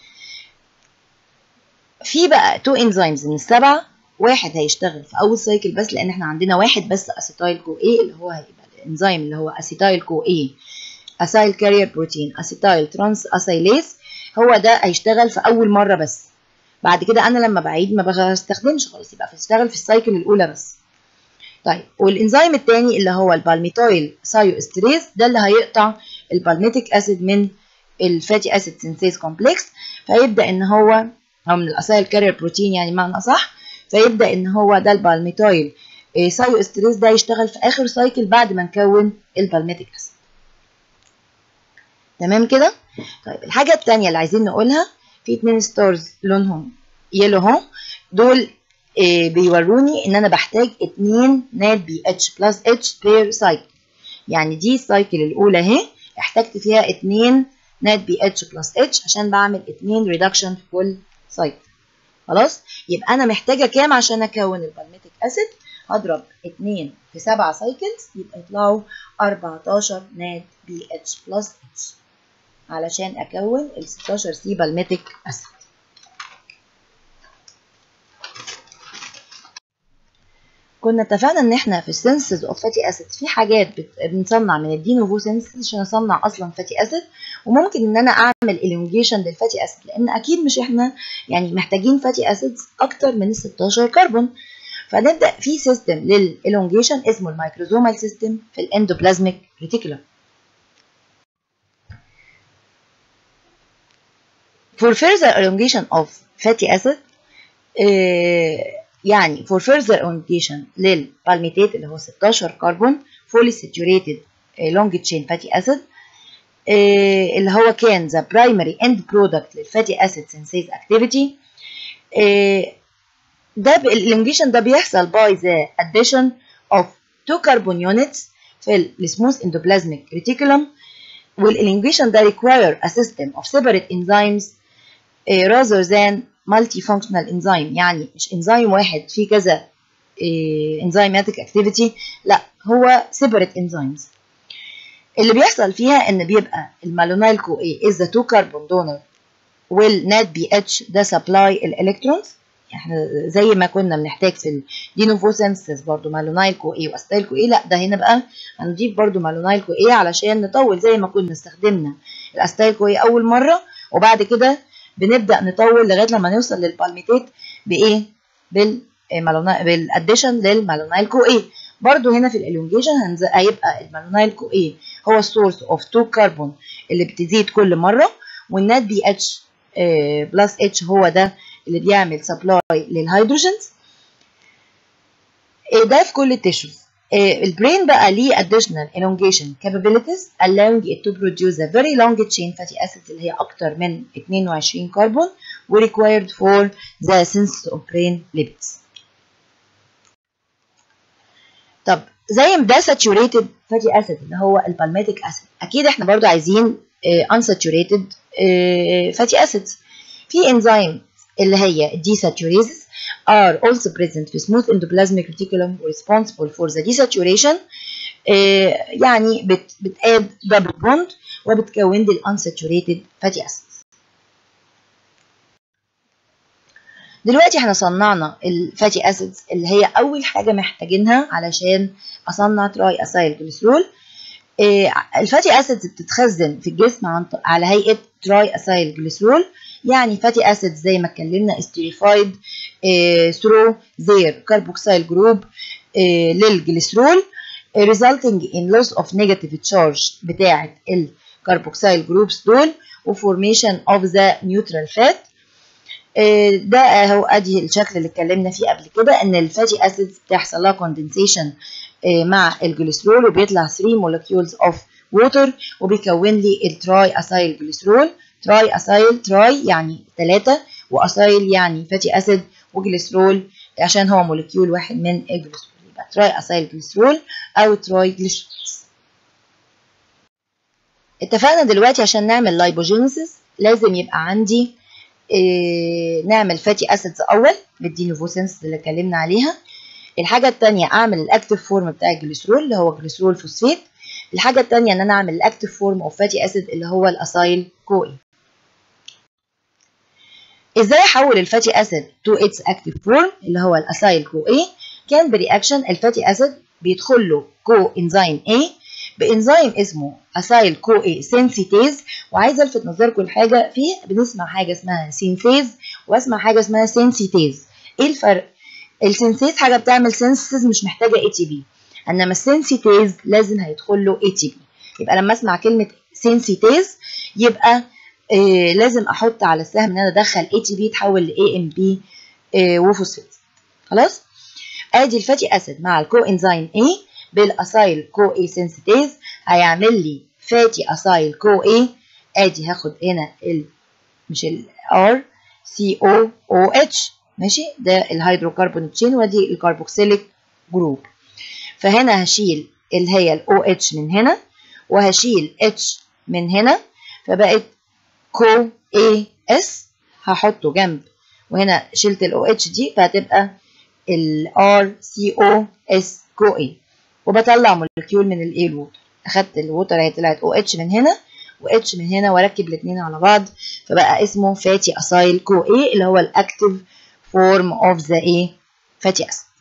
Speaker 1: في بقى تو انزيمز من السبعة واحد هيشتغل في أول سايكل بس لأن احنا عندنا واحد بس أسيتايل كو اي اللي هو هيبقى الانزيم اللي هو أسيتايل كو اي أسايل كارير بروتين أسيتايل ترانس أسايليز هو ده هيشتغل في أول مرة بس بعد كده أنا لما بعيد ما بستخدمش خلاص يبقى بيشتغل في السايكل الأولى بس طيب والانزيم الثاني اللي هو البالميتويل سايو استريز ده اللي هيقطع البالميتيك اسيد من الفاتي اسيد سينثيز كومبلكس فيبدا ان هو او من الاسايل كارير بروتين يعني معنى اصح فيبدا ان هو ده البالميتويل سايو استريز ده يشتغل في اخر سايكل بعد ما نكون البالميتيك اسيد تمام كده طيب الحاجه الثانيه اللي عايزين نقولها في اتنين ستارز لونهم يلو اهو دول بيوروني ان انا بحتاج 2 نات بي اتش بلس اتش بير سايكل يعني دي السايكل الاولى اهي احتجت فيها 2 نات بي اتش بلس اتش عشان بعمل 2 ريدكشن في كل سايكل خلاص يبقى انا محتاجه كام عشان اكون البالميتيك اسيد هضرب 2 في 7 سايكلز يبقى يطلعوا 14 نات بي اتش بلس اتش علشان اكون ال 16 سي بالميتيك اسيد كنا اتفقنا ان احنا في السنسز اوف فاتي اسيد في حاجات بنصنع من الدينوفو سنسز عشان اصنع اصلا فاتي اسيد وممكن ان انا اعمل الونجيشن للفاتي اسيد لان اكيد مش احنا يعني محتاجين فاتي اسيدز اكتر من ال 16 كربون فنبدا في سيستم للالونجيشن اسمه الميكروزومال سيستم في الاندوبلازميك ريتيكولم For further elongation of fatty acid uh, يعني for further elongation للبالميتات اللي هو 16 كربون fully saturated long chain fatty acid اللي هو كان the primary end product للfatty acid synthase activity ده الالونجيشن ده بيحصل by the addition of two carbon units في السموث endoplasmic reticulum والالونجيشن ده require a system of separate enzymes rather than مالتي فانكشنال انزيم يعني مش انزيم واحد فيه كذا enzymatic activity لا هو separate enzymes اللي بيحصل فيها ان بيبقى المالونايل كو A is the two carbon donor will net BH ده supply الالكترونز احنا زي ما كنا بنحتاج في الدينوفوسنسس برضو مالونايل كو A واستايل كو A لا ده هنا بقى هنضيف برضو مالونايل كو A علشان نطول زي ما كنا استخدمنا الاستايل كو A اول مره وبعد كده بنبدا نطول لغايه لما نوصل للبالميتيت بايه بال بالاديشن للمالونايل كو A برضو هنا في الالونجيشن هيبقى المالونايل كو A هو السورس اوف 2 كربون اللي بتزيد كل مره والنات بي اتش بلس اتش هو ده اللي بيعمل سبلاي للهيدروجينز ده في كل التيشوز البرين بقى ليه additional elongation capabilities allowing it to produce a very long chain fatty acids اللي هي أكتر من 22 كربون و required for the synthesis of brain lipids. طب زي ما ده saturated fatty acid اللي هو البالميتيك acid أكيد احنا برضو عايزين uh, unsaturated uh, fatty acids في enzyme اللي هي desaturases are also present في smooth endoplasmic reticulum responsible for the desaturation uh, يعني بت بتاد double bond وبتكون لي unsaturated fatty acids دلوقتي احنا صنعنا الفاتي اسيدز اللي هي اول حاجه محتاجينها علشان اصنع تراي اسايل جليسرول الفاتي اسيدز بتتخزن في الجسم عن على هيئه تراي اسايل جليسرول يعني فاتي اسيدز زي ما اتكلمنا استريفايد ثرو زير كاربوكسيل جروب للجليسرول resulting in loss of negative charge بتاعه الكاربوكسيل جروبس دول وفورميشن اوف ذا نيوترال فات ده اهو ادي الشكل اللي اتكلمنا فيه قبل كده ان الفاتي اسيدز بتحصل لها كوندنسيشن مع الجليسرول وبيطلع 3 مولكيولز اوف ووتر وبيكون لي التراي اسايل جليسرول تراي اسايل تراي يعني 3 واسايل يعني فاتي اسيد وجليسرول عشان هو مولكيول واحد من الجليسرول يبقى تراي اسايل جليسرول او تراي جليسرول اتفقنا دلوقتي عشان نعمل لايبوجينيسيس لازم يبقى عندي إيه نعمل فاتي اسيدز اول بالدينوفوسنس اللي اتكلمنا عليها الحاجه الثانيه اعمل الاكتيف فورم بتاع الجليسرول اللي هو جليسرول فوسفيت الحاجه الثانيه ان انا اعمل الاكتيف فورم اوف فاتي اسيد اللي هو الاسايل كوي ازاي احول الفاتي اسيد تو اتس اكتيف فورم اللي هو الاسايل كو اي كان برياكشن الفاتي اسيد بيدخل له كو انزيم اي بانزيم اسمه اسايل كو اي سينسيتيز وعايزه الفت نظركم لحاجه فيه بنسمع حاجه اسمها سينثيز واسمع حاجه اسمها سينسيتيز ايه الفرق السينثيز حاجه بتعمل سينسيز مش محتاجه اي تي بي انما السينسيتيز لازم هيدخل له اي تي بي يبقى لما اسمع كلمه سينسيتيز يبقى آه لازم احط على السهم ان انا ادخل اي تي بي يتحول لاي ام بي وفوسفات خلاص ادي الفاتي اسيد مع الكو انزيم اي بالاسايل كو اي سينسيتيز هيعمل لي فاتي اسايل كو اي ادي هاخد هنا ال مش ال ار سي او او اتش ماشي ده الهيدروكربون تشين ودي الكربوكسيليك جروب فهنا هشيل اللي هي الاو اتش من هنا وهشيل اتش من هنا فبقت كو اي اس هحطه جنب وهنا شلت الاو اتش دي فهتبقى الار سي او اس كو اي وبطلع مولكيول من الايه الووتر اخدت الووتر هي طلعت او اتش من هنا واتش من هنا واركب الاثنين على بعض فبقى اسمه فاتي اسايل كو اي اللي هو الاكتيف فورم اوف ذا ايه فاتي اسيد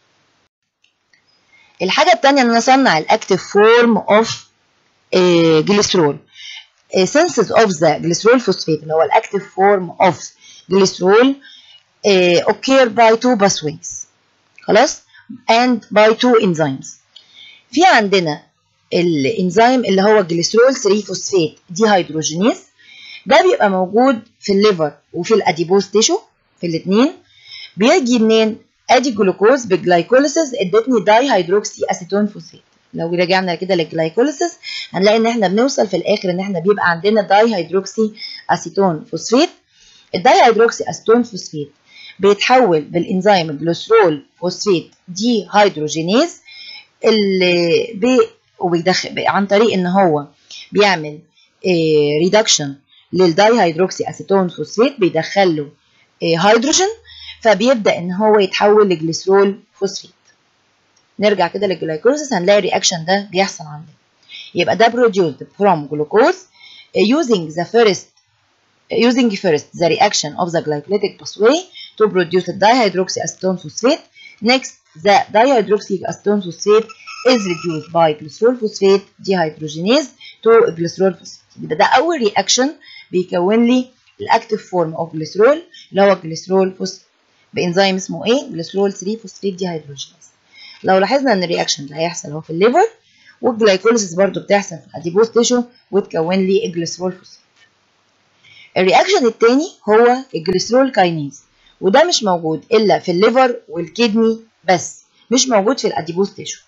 Speaker 1: الحاجه الثانيه ان انا اصنع الاكتيف فورم اوف جليسرول سينسز اوف ذا جليسرول فوسفات اللي هو الاكتيف فورم اوف جليسرول occur by two pathways خلاص and by two enzymes في عندنا الانزيم اللي هو جليسرول 3 فوسفات دي هيدروجينيز ده بيبقى موجود في الليفر وفي الاديبوز تيشو في الاثنين بيجي منين ادي الجلوكوز بالجلايكوليسيس ادتني داي هيدروكسي اسيتون فوسفات لو رجعنا كده للجلايكوليسيس هنلاقي ان احنا بنوصل في الاخر ان احنا بيبقى عندنا داي هيدروكسي اسيتون فوسفات الداي هيدروكسي اسيتون فوسفات بيتحول بالانزيم الجليسرول فوسفات دي هيدروجينيز اللي بي وبيدخل عن طريق ان هو بيعمل ريدكشن للداي هيدروكسي اسيتون فوسفات بيدخل له هيدروجين فبيبدا ان هو يتحول لجليسرول فوسفيت نرجع كده للجلايكوليسيس هنلاقي الرياكشن ده بيحصل عندنا يبقى ده produced from glucose using the first using first the reaction of the glycolytic pathway to produce the dihydroxyacetone phosphate next the dihydroxyacetone phosphate is reduced by glycerol phosphate dehydrogenase to glycerol phosphate يبقى ده اول رياكشن بيكون لي الاكتيف فورم اوف جليسرول اللي هو الجليسرول فوسفيت بانزيم اسمه ايه جليسرول 3 فوسفيت ديهيدروجينيز لو لاحظنا ان الرياكشن ده هيحصل اهو في الليفر والجلايكوليسيس برضو بتحصل في الاديبوز تيشو وتكون لي الجليسرول فوسفيت الرياكشن الثاني هو الجليسرول كاينيز وده مش موجود الا في الليفر والكدني بس مش موجود في الاديبوز تيشو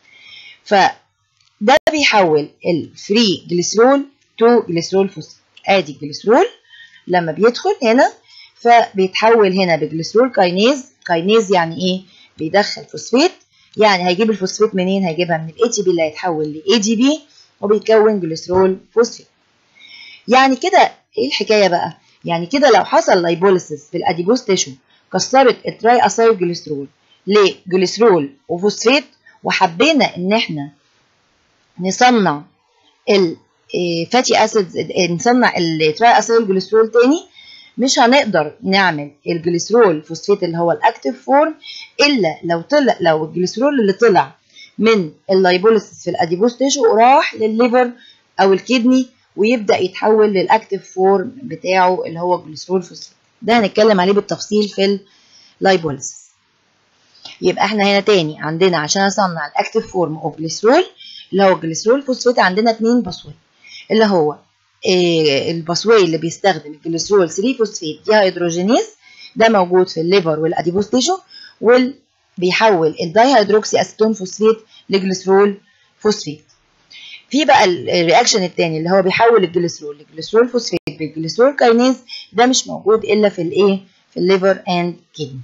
Speaker 1: فده بيحول الفري جليسرول تو جليسرول فوسفيت ادي الجليسرول لما بيدخل هنا فبيتحول هنا بجليسرول كاينيز كاينيز يعني ايه بيدخل فوسفيت يعني هيجيب الفوسفيت منين هيجيبها من الاي تي بي اللي هيتحول لاي دي بي وبيكون جليسرول فوسفيت يعني كده ايه الحكايه بقى يعني كده لو حصل لايبوليسيس في الاديبوز تيشو كسرت التراي اسايل جليسرول لجليسرول وفوسفيت وحبينا ان احنا نصنع الفاتي اسيدز نصنع التراي اسايل جليسرول تاني مش هنقدر نعمل الجليسرول فوسفيت اللي هو الاكتيف فورم الا لو طلع لو الجليسرول اللي طلع من اللايبوليسيس في الاديبوز تيشو راح للليفر او الكدني ويبدا يتحول للاكتيف فورم بتاعه اللي هو الجليسرول فوسفيت ده هنتكلم عليه بالتفصيل في اللايبوليسيس يبقى احنا هنا تاني عندنا عشان اصنع الاكتيف فورم اوف جليسرول اللي هو الجليسرول فوسفيت عندنا اتنين باسوي اللي هو إيه الباسواي اللي بيستخدم الجليسرول 3 فوسفيت ديهيدروجينيز ده موجود في الليفر والاديبوز تيشو وبيحول الدايهيدروكسي اسيتون فوسفيت لجليسرول فوسفيت في بقى الرياكشن الثاني اللي هو بيحول الجليسرول لجليسرول فوسفيت بالجليسرول كاينيز ده مش موجود الا في الايه في الليفر اند كيدني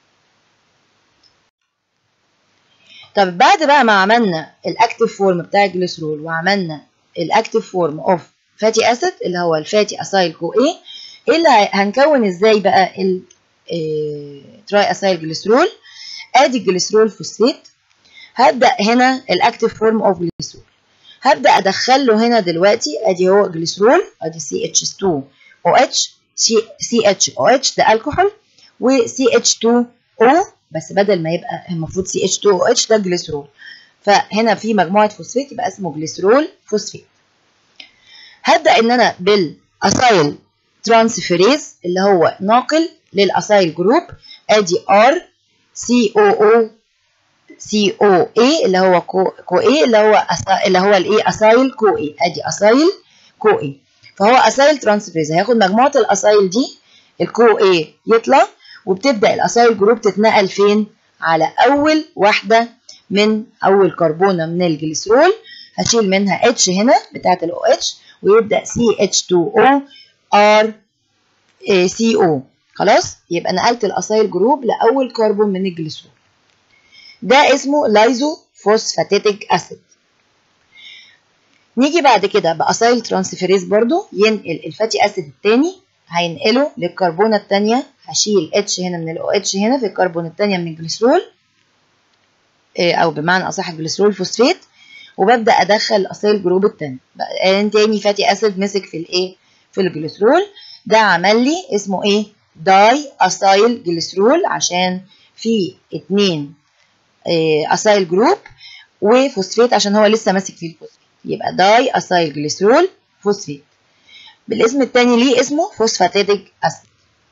Speaker 1: طب بعد بقى ما عملنا الاكتيف فورم بتاع الجليسرول وعملنا الاكتيف فورم اوف فاتي اسيد اللي هو الفاتي اسايل كو ايه ايه اللي هنكون ازاي بقى التراي اسايل جليسرول ادي الجليسرول فوسفيت هبدا هنا الاكتيف فورم اوف جليسرول هبدا ادخل له هنا دلوقتي ادي هو جليسرول ادي سي اتش 2 او اتش سي اتش او اتش ده الكحول وسي اتش 2 او بس بدل ما يبقى المفروض سي اتش 2 او اتش ده جليسرول فهنا في مجموعه فوسفيت يبقى اسمه جليسرول فوسفيت هبدا ان انا بالاسايل ترانسفيريز اللي هو ناقل للاسايل جروب ادي ار سي او او سي او اي اللي هو كو, كو اي اللي هو أسا اللي هو الايه اسايل كو اي ادي اسايل كو اي فهو اسايل ترانسفيريز هياخد مجموعه الاسايل دي الكو اي يطلع وبتبدا الاسايل جروب تتنقل فين على اول واحده من اول كربونه من الجليسرول هشيل منها اتش هنا بتاعه الاو اتش ويبدا سي اتش 2 او ار سي او خلاص يبقى نقلت الاسايل جروب لاول كربون من الجليسرول ده اسمه لايزو فوسفاتيتيك اسيد نيجي بعد كده باسايل ترانسفيريز برضو ينقل الفاتي اسيد التاني هينقله للكربونه الثانيه هشيل اتش هنا من الاو اتش هنا في الكربون الثانيه من الجليسرول او بمعنى اصح الجليسرول فوسفيت وببدا ادخل الاسايل جروب الثاني تاني فاتي اسيد مسك في الايه في الجليسرول ده عمل لي اسمه ايه داي اسايل جليسرول عشان في اتنين اسايل جروب وفوسفيت عشان هو لسه ماسك فيه الفوسفيت يبقى داي اسايل جليسرول فوسفيت بالاسم التاني ليه اسمه فوسفاتيديك اسيد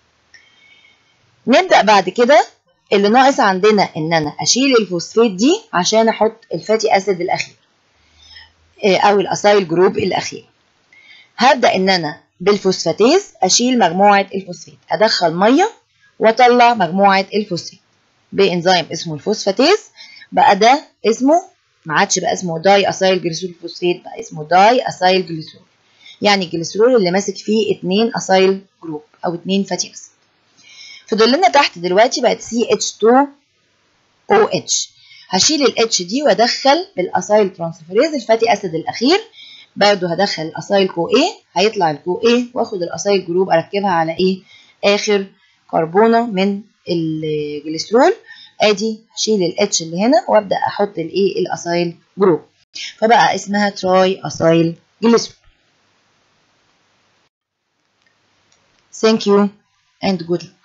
Speaker 1: نبدا بعد كده اللي ناقص عندنا ان انا اشيل الفوسفيت دي عشان احط الفاتي اسيد الاخير او الاسايل جروب الاخير هبدا ان انا بالفوسفاتيز اشيل مجموعه الفوسفيت ادخل ميه واطلع مجموعه الفوسفيت بانزيم اسمه الفوسفاتيز بقى ده اسمه ما عادش بقى اسمه داي اسايل جليسرول فوسفيت بقى اسمه داي اسايل جليسرول يعني الجليسرول اللي ماسك فيه اتنين اسايل جروب او اتنين فاتي اسيد فضل لنا تحت دلوقتي بقت سي اتش 2 او اتش هشيل الاتش دي وادخل بالاسايل ترانسفيريز الفاتي اسيد الاخير برضه هدخل الاسايل كو ايه هيطلع الكو ايه واخد الاسايل جروب اركبها على ايه اخر كربونه من الجليسرول ادي هشيل الاتش اللي هنا وابدا احط الايه الاسايل جروب فبقى اسمها تراي اسايل جليسرول Thank you and good luck.